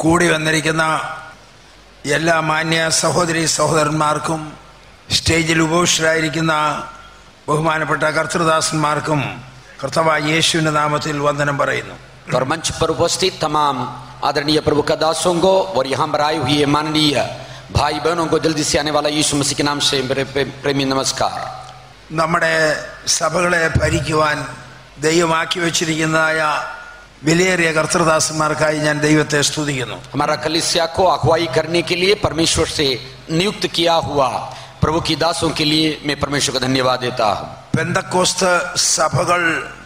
കൂടി വന്നിരിക്കുന്ന എല്ലാ മാന്യ സഹോദരി സഹോദരന്മാർക്കും സ്റ്റേജിൽ ഉപവിഷ്ടരായിരിക്കുന്ന ബഹുമാനപ്പെട്ട കർത്തൃദാസന്മാർക്കും കർത്തവായ യേശുവിന്റെ നാമത്തിൽ വന്ദനം പറയുന്നു और मंच पर उपस्थित तमाम आदरणीय प्रभु का दासों को और यहाँ पर आए हुए माननीय भाई बहनों को जल्दी से आने वाला यीशु मसीह के नाम से मेरे प्रे- प्रेमी नमस्कार നമ്മുടെ സഭകളെ ഭരിക്കുവാൻ ദൈവമാക്കി വെച്ചിരിക്കുന്നതായ വിലയേറിയ കർത്തൃദാസന്മാർക്കായി ഞാൻ ദൈവത്തെ സ്തുതിക്കുന്നു हमारा कलिसिया को अगुवाई करने के लिए परमेश्वर से नियुक्त किया हुआ प्रभु की दासों के लिए मैं परमेश्वर को धन्यवाद देता हूँ പെന്തക്കോസ്ത് സഭകൾ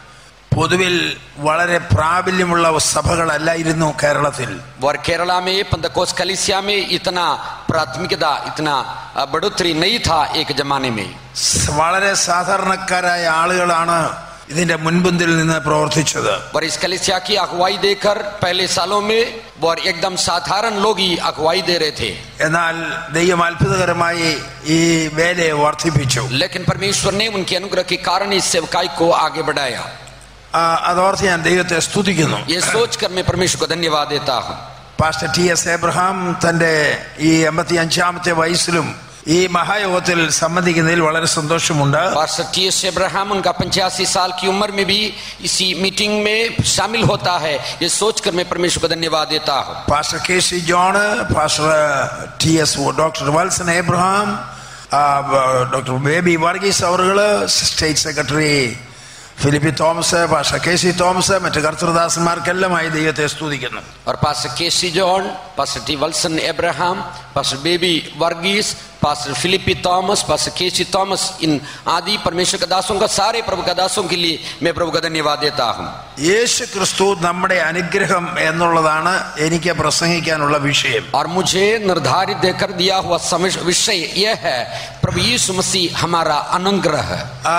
പൊതുവിൽ വളരെ പ്രാബല്യമുള്ള സഭകളല്ലായിരുന്നു കേരളത്തിൽ और केरला में पंदकोस कलिसिया में इतना प्राथमिकता इतना अ, बढ़ोतरी नहीं था एक जमाने में സ് വളരെ സാധാരണക്കാരായ ആളുകളാണ് ഇതിന്റെ മുൻപന്തിൽ നിന്ന് പ്രവർത്തിച്ചത് और इस कलिसिया की अगुवाई देकर पहले सालों में और एकदम साधारण लोग ही अगुवाई दे रहे थे എന്നാൽ ദൈവം അത്ഭുതകരമായി ഈ വേലയെ വർദ്ധിപ്പിച്ചു लेकिन परमेश्वर ने उनके अनुग्रह के कारण इस सेवकाई को आगे बढ़ाया ആ, അതോർത്ത് ഞാൻ ദൈവത്തെ സ്തുതിക്കുന്നു ये सोचकर मैं परमेश्वर को धन्यवाद देता हूँ പാസ്റ്റർ ടി എസ് എബ്രഹാം തന്റെ ഈ എൺപത്തി അഞ്ചാമത്തെ വയസ്സിലും ഈ മഹായോഗത്തിൽ സംബന്ധിക്കുന്നതിൽ വളരെ സന്തോഷമുണ്ട് पास्टर टी एस अब्राहम उनका पंचासी साल की उम्र में भी इसी मीटिंग में शामिल होता है ये सोचकर मैं परमेश्वर को धन्यवाद देता हूँ pastor K C John pastor T S doctor Valsan Abraham ആ, ബ- ഡോക്ടർ ബേബി വർഗീസ് അവറുകള് state secretary Philip Thomas pastor K C Thomas മറ്റ് കർത്തൃദാസന്മാർക്കെല്ലാമായി ദൈവത്തെ സ്തുതിക്കുന്നു और pastor K C John pastor T Valsan Abraham pastor Baby Varghese pastor Philip Thomas pastor K C Thomas इन आदि परमेश्वर का दासों का सारे प्रभु का दासों के लिए मैं प्रभु का धन्यवाद देता हूँ യേശു ക്രിസ്തു നമ്മുടെ അനുഗ്രഹം എന്നുള്ളതാണ് എനിക്ക് പ്രസംഗിക്കാനുള്ള വിഷയം और मुझे निर्धारित देकर दिया हुआ समय- विषय यह है प्रभु यीशु मसीह हमारा अनुग्रह है ആ,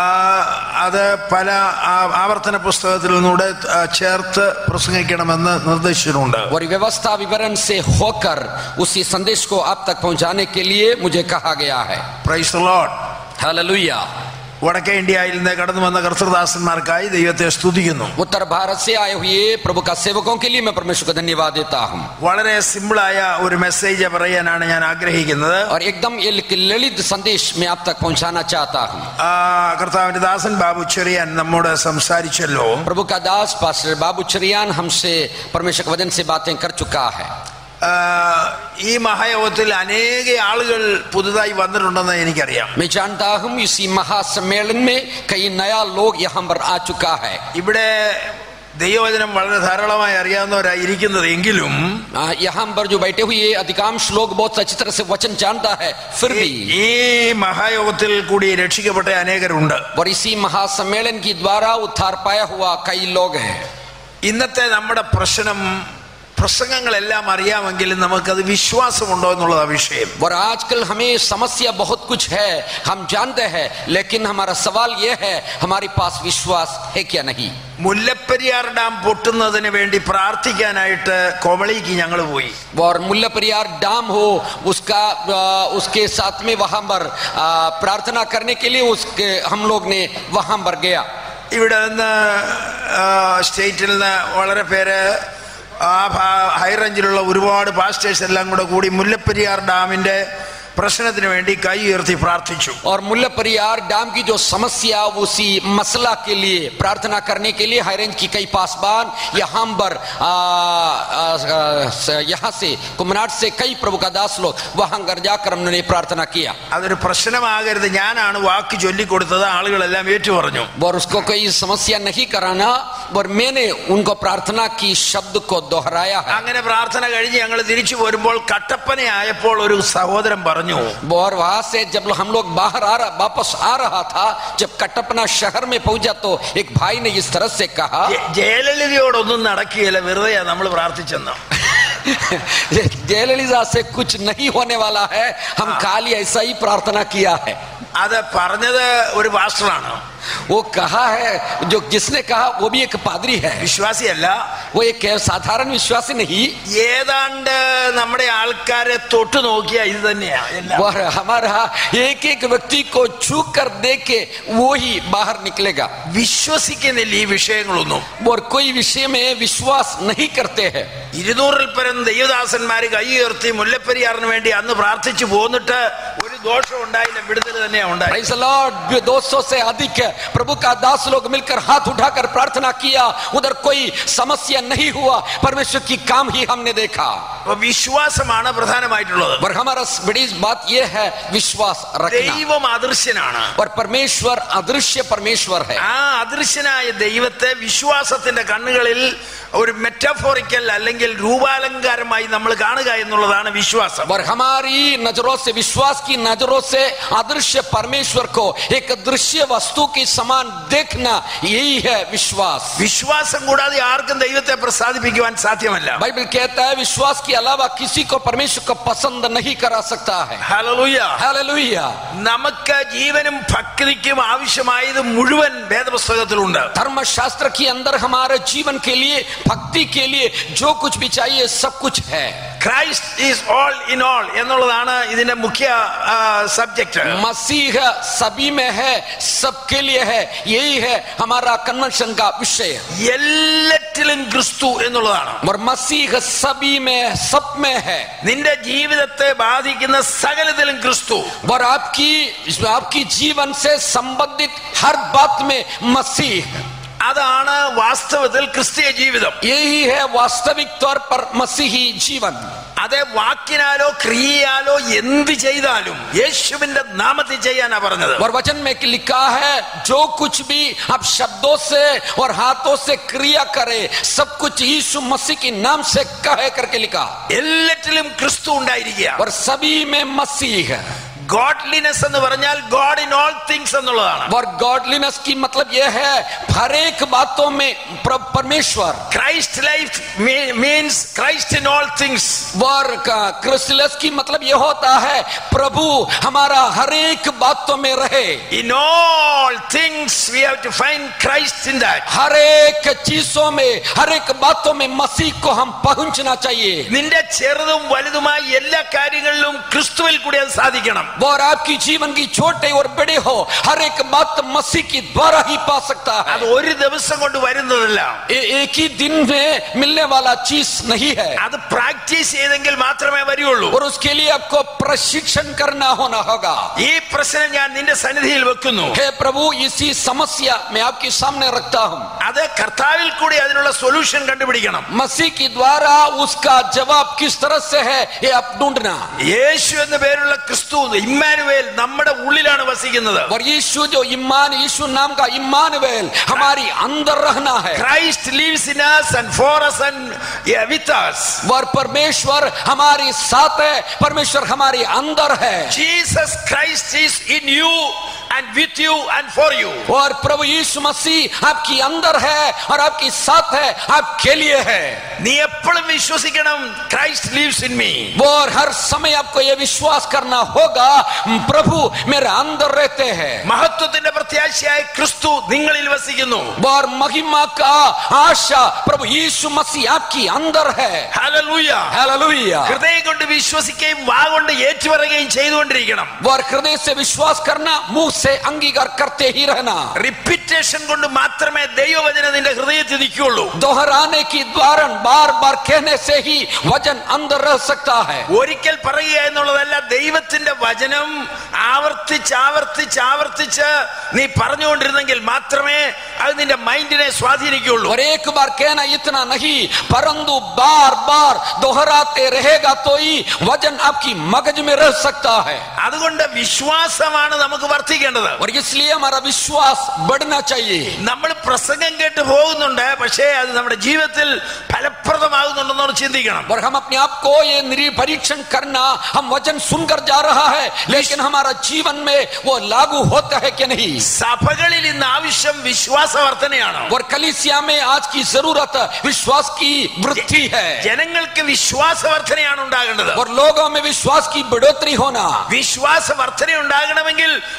അത് പല ആ- ആവർത്തന പുസ്തകത്തിൽ നിന്നൂടെ ആ, ചേർത്ത് പ്രസംഗിക്കണമെന്ന് നിർദ്ദേശിച്ചിട്ടുണ്ട് और व्यवस्था विवरण से होकर उसी संदेश को आप तक पहुंचाने के लिए मुझे कहा गया है പ്രൈസ് ലോഡ് हालेलुया വടക്കേ ഇന്ത്യയിൽ നിന്ന് കടന്നു വന്ന കർത്തൃദാസന്മാർക്കായി ദൈവത്തെ സ്തുതിക്കുന്നു उत्तर भारत से आए हुए प्रभु का सेवकों के लिए मैं परमेश्वर को धन्यवाद देता हूँ വളരെ സിമ്പിളായ ഒരു മെസ്സേജ് പറയാനാണ് ഞാൻ ആഗ്രഹിക്കുന്നത് और एकदम ये ललित संदेश मैं आप तक पहुंचाना चाहता हूँ ആ, കർത്താവിന്റെ ദാസൻ ബാബു ചെറിയാൻ നമ്മോട് സംസാരിച്ചല്ലോ प्रभु का दास पास्टर बाबू चरियान हमसे परमेश्वर के वचन से बातें कर चुका है ആ, ഈ മഹായോഗത്തിൽ അനേക ആളുകൾ പുതുതായി വന്നിട്ടുണ്ടെന്ന് എനിക്കറിയാം मैं जानता हूँ इसी महासम्मेलन में कई नया लोग यहाँ पर आ चुका है ഇവിടെ ദൈവവചനം വളരെ ധാരാളമായി അറിയാവുന്നവരായി ഇരിക്കുന്നത് എങ്കിലും आ, यहाँ पर जो बैठे हुए अधिकांश लोग बहुत अच्छी तरह से वचन जानता है फिर भी ഈ മഹായോഗത്തിൽ കൂടി രക്ഷിക്കപ്പെട്ട അനേകരുണ്ട് और इसी महासम्मेलन के द्वारा उद्धार पाया हुआ कई लोग हैं ഇന്നത്തെ നമ്മുടെ പ്രശ്നം പ്രസംഗങ്ങളെല്ലാം അറിയാമെങ്കിലും നമുക്കത് വിശ്വാസമുണ്ടോ എന്നുള്ളതാ വിഷയം और आजकल हमें समस्या बहुत कुछ है हम जानते हैं लेकिन हमारा सवाल यह है हमारे पास विश्वास है क्या नहीं മുല്ലപ്പെരിയാർ ഡാം പൊട്ടുന്നതിന് വേണ്ടി പ്രാർത്ഥിക്കാനായിട്ട് കോമളിക്ക് ഞങ്ങൾ പോയി और मुल्ला परियार डैम हो उसका आ, उसके साथ में वहां पर आ, प्रार्थना करने के लिए उसके हम लोग ने वहां पर गया ഇവിടെ നിന്ന് ആ, സ്റ്റേറ്റിൽ നിന്ന് വളരെ പേര് ആ ഭാ- ഹൈ റേഞ്ചിലുള്ള ഒരുപാട് പാസ്റ്റേഴ്സ് എല്ലാം കൂടെ കൂടി മുല്ലപ്പെരിയാർ ഡാമിന്റെ പ്രശ്നത്തിന് വേണ്ടി കൈ ഉയർത്തി പ്രാർത്ഥിച്ചു और मुल्ला परियार डैम की जो समस्या उसी मसला के लिए प्रार्थना करने के लिए हाईरेंज की कई पासबान यहाँ पर आ, आ, आ, यहाँ से कुमनाट से कई प्रभु का दास लोग वहां घर जाकर हमने प्रार्थना किया അതൊരു പ്രശ്നമാകരുത് ഞാനാണ് വാക്ക് ചൊല്ലിക്കൊടുത്തത് ആളുകളെല്ലാം ഏറ്റു പറഞ്ഞു और उसको कोई समस्या नहीं कराना और मैंने उनको प्रार्थना की शब्द को दोहराया है അങ്ങനെ പ്രാർത്ഥന കഴിഞ്ഞ് ഞങ്ങൾ തിരിച്ചു പോരുമ്പോൾ കട്ടപ്പന ആയപ്പോൾ ഒരു സഹോദരൻ പറഞ്ഞു और वहां से जब हम लोग बाहर आ रहा वापस आ रहा था जब कटपना शहर में पहुंचा तो एक भाई ने इस तरह से कहा "ജെ- ജയലളിതയോടൊന്നും നടക്കുകയില്ല വെറുതെയാ നമ്മൾ പ്രാർത്ഥിച്ചെന്ന് जयललिता से कुछ नहीं होने वाला है हम खाली ऐसा ही प्रार्थना किया है അത് പറഞ്ഞത് ഒരു പാസ്റ്ററാണ് वो कहा है जो जिसने कहा वो भी एक पादरी है വിശ്വാസിയല്ല वो एक साधारण विश्वासी नहीं ഏതാണ്ട് നമ്മുടെ ആൾക്കാരെ തൊട്ടു നോക്കിയാ ഇത് തന്നെയാ എല്ലാം. और हमारा एक एक व्यक्ति को छू कर देखे वो ही बाहर निकलेगा വിശ്വസിക്കുന്നില്ല ഈ വിഷയങ്ങളൊന്നും और कोई विषय में विश्वास नहीं करते हैं ഇരുന്നൂറിൽ പരം ദൈവദാസന്മാര് കൈ ഉയർത്തി മുല്ലപ്പെരിയാറിന് വേണ്ടി അന്ന് പ്രാർത്ഥിച്ചു പോന്നിട്ട് ഒരു ദോഷം ഉണ്ടായില്ല വിടുതൽ തന്നെയാ ഉണ്ടായി Praise the Lord. दो सौ से अधिक प्रभु का दास लोग मिलकर हाथ उठाकर प्रार्थना किया उधर कोई समस्या नहीं हुआ परमेश्वर की काम ही हमने देखा അപ്പൊ വിശ്വാസമാണ് പ്രധാനമായിട്ടുള്ളത് और हमारा बड़ी बात यह है विश्वास रखना ദൈവം അദൃശ്യനാണ് और परमेश्वर अदृश्य परमेश्वर है ആ അദൃശ്യനായ ദൈവത്തെ വിശ്വാസത്തിന്റെ കണ്ണുകളിൽ ഒരു മെറ്റഫോറിക്കൽ അല്ലെങ്കിൽ രൂപാലങ്കാരമായി നമ്മൾ കാണുക എന്നുള്ളതാണ് വിശ്വാസം और हमारी नजरों से विश्वास की नजरों से अदृश्य परमेश्वर को एक दृश्य वस्तु के समान देखना यही है विश्वास വിശ്വാസം കൂടാതെ ആർക്കും ദൈവത്തെ പ്രസാദിപ്പിക്കുവാൻ സാധ്യമല്ല बाइबल कहता है विश्वास के अलावा किसी को परमेश्वर को पसंद नहीं करा सकता है ഹല്ലേലൂയ हालेलुया നമുക്ക് ജീവനും ഭക്തിക്കും ആവശ്യമായത് മുഴുവൻ വേദപുസ്തകത്തിലുണ്ട് धर्मशास्त्र के अंदर हमारे जीवन के लिए भक्ति के लिए जो कुछ भी चाहिए सब कुछ है Christ is all in all എന്നുള്ളതാണ് ഇതിന്റെ മുഖ്യ സബ്ജക്ട് मसीह सभी में है सबके लिए है यही है हमारा कन्वेंशन का विषय എല്ലാറ്റിലും ക്രിസ്തു എന്നുള്ളതാണ് और मसीह सभी में सब में है നിന്റെ ജീവിതത്തെ ബാധിക്കുന്ന സകലത്തിലും ക്രിസ്തു और आपकी आपकी जीवन से संबंधित हर बात में मसीह അതാണ് വാസ്തവത്തിൽ ക്രിസ്തീയ ജീവിതം यही है वास्तविक तौर पर मसीही जीवन അതെ വാക്കിനാലോ ക്രിയയാലോ എന്ത് ചെയ്താലും യേശുവിന്റെ നാമത്തിൽ ചെയ്യാനാ പറഞ്ഞത് और वचन में लिखा है जो कुछ भी आप शब्दों से और हाथों से क्रिया करे सब कुछ यीशु मसीह के नाम से कहे करके लिखा എല്ലാറ്റിലും ക്രിസ്തു ഉണ്ടായിരിക്കുക और सभी में मसीह है ഗോഡ്ലിനെസ് എന്ന് പറഞ്ഞാൽ ഗോഡ് ഇൻ ഓൾ തിങ്സ് എന്നുള്ളതാണ് और गॉडलीनेस की मतलब यह है हर एक बातों में प्र- परमेश्वर Christ life means Christ in all things और क्रिस्टलस की मतलब यह होता है प्रभु हमारा हर एक बातों में रहे in all things we have to find Christ in that हर एक चीजों में हर एक बातों में मसीह को हम पहुंचना चाहिए നിന്റെ ചെറുതും വലുതുമായ എല്ലാ കാര്യങ്ങളിലും ക്രിസ്തുവിൽ കൂടി അത് സാധിക്കണം और आपकी जीवन की छोटे और बड़े हो हर एक बात मसीह के द्वारा ही पा सकता है അത് ഒരു ദിവസം കൊണ്ട് വരുന്നതല്ല ए- एक ही दिन में मिलने वाला चीज नहीं है അത് പ്രാക്ടീസ് ചെയ്തെങ്കിൽ മാത്രമേ വരികയുള്ളൂ और उसके लिए आपको प्रशिक्षण करना होना होगा ഈ പ്രശ്നം ഞാൻ നിന്റെ സന്നിധിയിൽ വെക്കുന്നു हे प्रभु इसी समस्या मैं आपके सामने रखता हूँ അത് കർത്താവിൽ കൂടി അതിനുള്ള സൊല്യൂഷൻ കണ്ടുപിടിക്കണം मसीह के द्वारा उसका जवाब किस तरह से है ये आप ढूंढना യേശു എന്ന പേരുള്ള ക്രിസ്തു ഇമ്മാനുവേൽ നമ്മുടെ ഉള്ളിലാണ് വസിക്കുന്നത് और यीशु जो ईमान यीशु नाम का इमानुवेल हमारी अंदर रहना है Christ lives in us and for us and yeah, with us और परमेश्वर हमारे साथ है परमेश्वर हमारे अंदर है Jesus Christ is in you and with you and for you और प्रभु यीशु मसीह आपकी अंदर है और आपके साथ है आपके लिए है നീ എപ്പോഴും വിശ്വസിക്കണം ക്രൈസ്റ്റ് ലീവ്സ് ഇൻ മീ वो और हर समय आपको यह विश्वास करना होगा प्रभु मेरे अंदर रहते हैं മഹത്വത്തിന്റെ പ്രത്യാശയായ ക്രിസ്തു നിങ്ങളിൽ വസിക്കുന്നു और महिमा का आशा प्रभु यीशु मसीह आपकी अंदर है ഹല്ലേലൂയ हालेलुया ഹൃദയം കൊണ്ട് വിശ്വസിക്കുകയും വാ കൊണ്ട് ഏറ്റുപറയുകയും ചെയ്തുകൊണ്ടിരിക്കണം और हृदय से विश्वास करना मुंह से अंगीकार करते ही रहना റിപ്പീറ്റേഷൻ കൊണ്ട് മാത്രമേ ദൈവവചനം നിന്റെ ഹൃദയത്തിൽ നിൽക്കുകയുള്ളൂ दोहराने की द्वारा बार बार कहने से ही वजन अंदर रह सकता है ഒരിക്കൽ പറയുക എന്നുള്ളതല്ല ദൈവത്തിന്റെ വചനം ആവർത്തിച്ച് ആവർത്തിച്ച് ആവർത്തിച്ച് നീ പറഞ്ഞുകൊണ്ടിരുന്നെങ്കിൽ മാത്രമേ അത് നിന്റെ മൈൻഡിനെ സ്വാധീനിക്കുകയുള്ളൂ और एक बार कहना इतना नहीं परंतु बार बार दोहराते रहेगा तो ही वजन आपकी मगज में रह सकता है അതുകൊണ്ട് വിശ്വാസമാണ് നമുക്ക് വർദ്ധിക്കേണ്ടത് और इसलिए हमारा विश्वास बढ़ना चाहिए നമ്മൾ പ്രസംഗം കേട്ട് പോകുന്നുണ്ട് പക്ഷേ അത് നമ്മുടെ ജീവിതത്തിൽ ഫലപ്രദമാകുന്നുണ്ടെന്നോട് ചിന്തിക്കണം और हम अपने आप को ये निरीपरीक्षण करना हम वचन सुनकर जा रहा है लेकिन हमारा जीवन में वो लागू होता है कि नहीं സഭകളിൽ ഇന്ന് ആവശ്യം വിശ്വാസ വർധനയാണ് और कलिसिया में आज की जरूरत विश्वास की वृद्धि है ജനങ്ങൾക്ക് വിശ്വാസ വർധനയാണ് ഉണ്ടാകേണ്ടത് और लोगों में विश्वास की बढ़ोतरी होना വിശ്വാസ വർധന ഉണ്ടാകണമെങ്കിൽ ക്രിസ്തു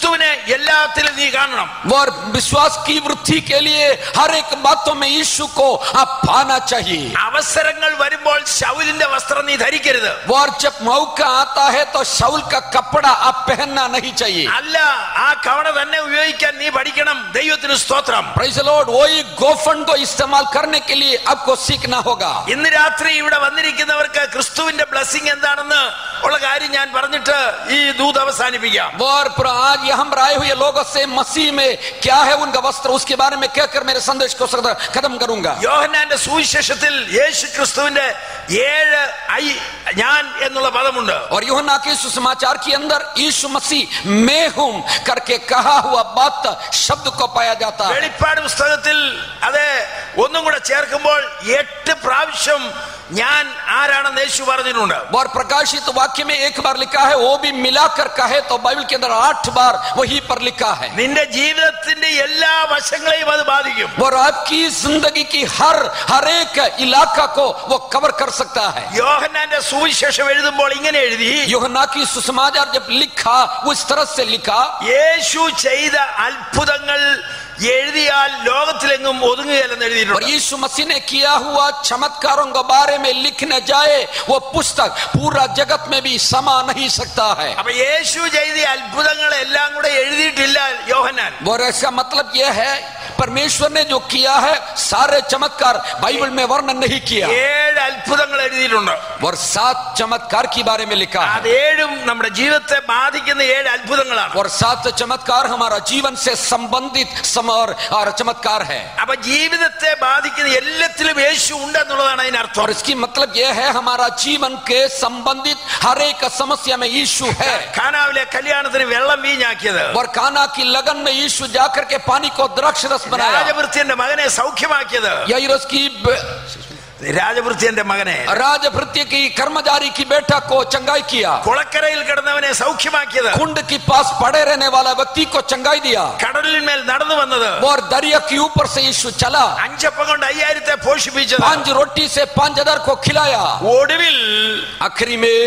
ക്രിസ്തുവിനെ എല്ലാത്തിലും നീ കാണണം और विश्वास की वृद्धि के लिए हर एक बातों में यीशु को आप पाना चाहिए അവസരങ്ങൾ വരുമ്പോൾ ശൗലിന്റെ വസ്ത്രം നീ ധരിക്കരുത് और जब मौका आता है तो शाउल का कपड़ा आप पहनना नहीं चाहिए അല്ല ആ കവണ തന്നെ ഉപയോഗിക്കാൻ നീ പഠിക്കണം ദൈവത്തിന് സ്തോത്രം प्रेज लॉर्ड वही गोफन को इस्तेमाल करने के लिए आपको सीखना होगा ഇന്ന് രാത്രി ഇവിടെ വന്നിരിക്കുന്നവർക്ക് ക്രിസ്തുവിന്റെ ബ്ലെസ്സിങ് എന്താണെന്ന് ഉള്ള കാര്യം ഞാൻ പറഞ്ഞിട്ട് ഈ ദൂത് അവസാനിപ്പിക്കാം और पर आज यहाँ पर आए हुए लोगों से मसीह में क्या है उनका वस्त्र उसके बारे में कहकर मेरे संदेश को सद- खत्म करूंगा യോഹന്നാന്റെ സുവിശേഷത്തിൽ യേശു ക്രിസ്തുവിന്റെ ഏഴ് ഐ ഞാൻ എന്നുള്ള പദമുണ്ട് और यूहन्ना के सुसमाचार के अंदर यीशु मसीह मैं हूं करके कहा हुआ बात शब्द को पाया जाता है വെളിപ്പാട് പുസ്തകത്തിൽ അത് ഒന്നും കൂടെ ചേർക്കുമ്പോൾ എട്ട് പ്രാവശ്യം ഞാൻ ആരാണെന്ന് യേശു പറഞ്ഞിട്ടുണ്ട് और प्रकाशित वाक्य में एक बार लिखा है वो भी मिलाकर कहे तो बाइबल के अंदर आठ बार वही पर लिखा है നിന്റെ ജീവിതത്തിന്റെ എല്ലാ വശങ്ങളെയും അത് ബാധിക്കും और आपकी जिंदगी की हर हर एक इलाका को वो कवर कर सकता है യോഹന്നാന്റെ സുവിശേഷം എഴുതുമ്പോൾ ഇങ്ങനെ എഴുതി यूहन्ना की सुसमाचार जब लिखा उस तरह से लिखा യേശു ചെയ്ത അത്ഭുതങ്ങൾ എഴുതിയാൽ ലോകത്തിലെങ്ങും ഒതുങ്ങുകയല്ലെന്ന് और എഴുതിയിട്ടുണ്ട് यीशु मसीह ने किया हुआ चमत्कारों के बारे में लिखने जाए वो पुस्तक पूरा जगत में भी समा नहीं सकता है അപ്പൊ യേശു ചെയ്ത അത്ഭുതങ്ങളെല്ലാം കൂടെ എഴുതിയിട്ടില്ല യോഹന്നാൻ और इसका मतलब यह है परमेश्वर ने जो किया है सारे चमत्कार बाइबल में वर्णन नहीं किया ഏഴ് അത്ഭുതങ്ങൾ എഴുതിയിട്ടുണ്ട് और सात चमत्कार के बारे में लिखा है അത് ഏഴും നമ്മുടെ ജീവിതത്തെ ബാധിക്കുന്ന ഏഴ് അത്ഭുതങ്ങളാണ് और सात चमत्कार हमारा जीवन से संबंधित सम और, और चमत्कार है അപ്പൊ ജീവിതത്തെ ബാധിക്കുന്ന എല്ലാത്തിലും യേശു ഉണ്ടെന്നുള്ളതാണ് അതിനർത്ഥം और इसकी मतलब यह है हमारा जीवन के संबंधित हर एक समस्या में यीशु है ഖാനാവിലെ കല്യാണത്തിന് വെള്ളം വീഞ്ഞാക്കിയത് और काना की लगन में यीशु जाकर के पानी को द्राक्ष रस बनाया രാജവൃത്യന്റെ മകനെ സൗഖ്യമാക്കിയത് याइरस की ब- രാജവൃത്യന്റെ മകനെ राजभृत्य की कर्मचारी की बेटा को चंगाई किया കുളക്കരയിൽ കിടന്നവനെ സൗഖ്യമാക്കിയത് कुंड के पास पड़े रहने वाला व्यक्ति को चंगाई दिया കടലിന്മേൽ നടന്നു വന്നത് और दरिया के ऊपर से यीशु चला അഞ്ചപ്പം കൊണ്ട് അയ്യായിരത്തെ പോഷിപ്പിച്ചത് पांच रोटी से पांच हजार को खिलाया ഒടുവിൽ आखिरी में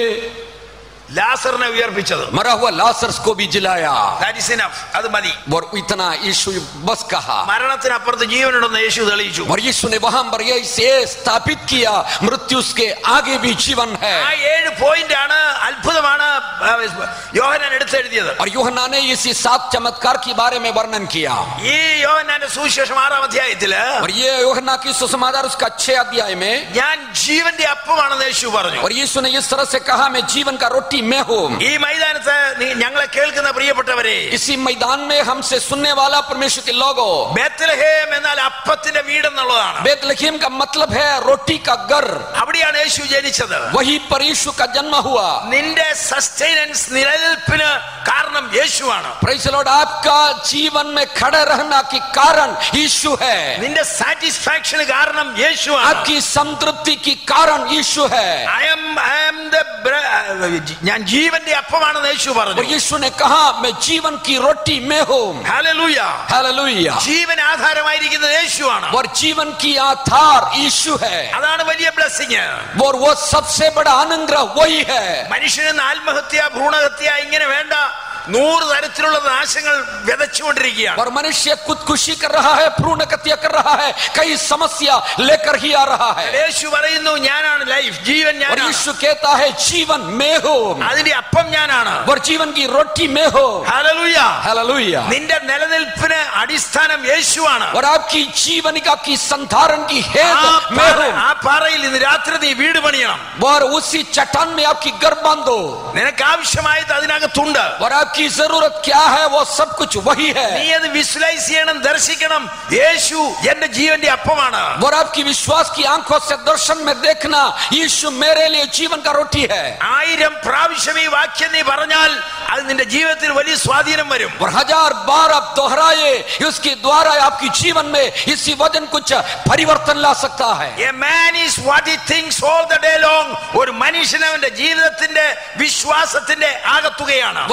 ലാസറിനെ ഉയർപ്പിച്ചത് मरा हुआ लासरस को भी जिलाया That is enough. അത് മതി और इतना यीशु बस कहा മരണത്തിനപ്പുറത്ത് ജീവനുണ്ടെന്ന് യേശു തെളിയിച്ചു और यीशु ने वहां पर यही से स्थापित किया मृत्यु उसके आगे भी जीवन है ആ ഏഴ് പോയിന്റ് ആണ് അത്ഭുതമാണ് ആ, യോഹന്നാൻ എടുത്തെഴുതിയത് और यूहन्ना ने इसी सात चमत्कार के बारे में वर्णन किया ഈ യോഹന്നാന്റെ സുവിശേഷം ആറാം അധ്യായത്തില് और ये यूहन्ना की सुसमाचार उसका छह अध्याय में ഞാൻ ജീവന്റെ അപ്പമാണെന്ന് യേശു പറഞ്ഞു और यीशु ने इस तरह से कहा मैं जीवन का रोटी मैं हूं ഈ മൈതാനത്ത് നീ- ഞങ്ങളെ കേൾക്കുന്ന പ്രിയപ്പെട്ടവരെ इसी मैदान में हमसे सुनने वाला परमेश्वर के लोगों ബേത്ലഹേം എന്നാൽ അപ്പത്തിന്റെ വീടെന്നുള്ളതാണ് बेतलखीम का मतलब है रोटी का घर അവിടെയാണ് യേശു ജനിച്ചത് वही पर यीशु का जन्म हुआ നിന്റെ സസ്റ്റൈനൻസ് നിലനിൽപ്പിന് കാരണം യേശുവാണ് Praise the Lord, आपका जीवन में खड़े रहना की कारण यीशु है നിന്റെ സാറ്റിസ്ഫാക്ഷന് കാരണം യേശുവാണ് आपकी संतृप्ति की कारण यीशु है I am, I am the bre- ഞാൻ ജീവന്റെ അപ്പമാണെന്ന് യേശു और പറഞ്ഞു यीशु ने कहा मैं जीवन की रोटी में हूं ഹല്ലേലൂയ हालेलुया ജീവൻ ആധാരമായിരിക്കുന്നത് യേശുവാണ് और जीवन की आधार यीशु है അതാണ് വലിയ ബ്ലെസ്സിങ് और वो सबसे बड़ा अनुग्रह वही है മനുഷ്യന് ആത്മഹത്യ ഭ്രൂണഹത്യ ഇങ്ങനെ വേണ്ട നൂറ് തരത്തിലുള്ള നാശങ്ങൾ വിതച്ചുകൊണ്ടിരിക്കുകയാണ് और मनुष्य खुदकुशी कर रहा है भ्रूण हत्या कर रहा है कई समस्या लेकर ही आ रहा है യേശു പറയുന്നു ഞാനാണ് ലൈഫ് ജീവൻ और ഞാനാണ് यीशु कहता है जीवन में हो അതിന്റെ അപ്പം ഞാനാണ് और जीवन की रोटी में हो ഹല്ലേലൂയ हालेलुया നിന്റെ നിലനിൽപ്പിന് അടിസ്ഥാനം യേശുവാണ് और आपकी जीवनिका की संधारण की ആ हेत में പാറ- हो ആ പാറയിൽ ഇന്ന് രാത്രി നീ വീട് പണിയണം और उसी चट्टान में आपकी घर बांधो നിനക്ക് ആവശ്യമായത് അതിനകത്തുണ്ട് और आपकी जरूरत क्या है वो सब कुछ वही നീ है അത് വിസ്വലൈസ് ചെയ്യണം ദർശിക്കണം യേശു എന്റെ ജീവന്റെ അപ്പമാണ് और आपकी विश्वास की आंखों से दर्शन में देखना यीशु मेरे लिए जीवन का रोटी है ആയിരം പ്രാവശ്യം ഈ വാക്യം നീ പറഞ്ഞാൽ അത് നിന്റെ ജീവിതത്തിൽ വലിയ സ്വാധീനം വരും और हजार बार आप दोहराए उसके द्वारा आपकी जीवन में इसी वजन कुछ परिवर्तन ला सकता है A man is what he thinks all the day long. ഒരു മനുഷ്യൻ അവന്റെ ജീവിതത്തിന്റെ വിശ്വാസത്തിന്റെ ആകത്തുകയാണ് और एक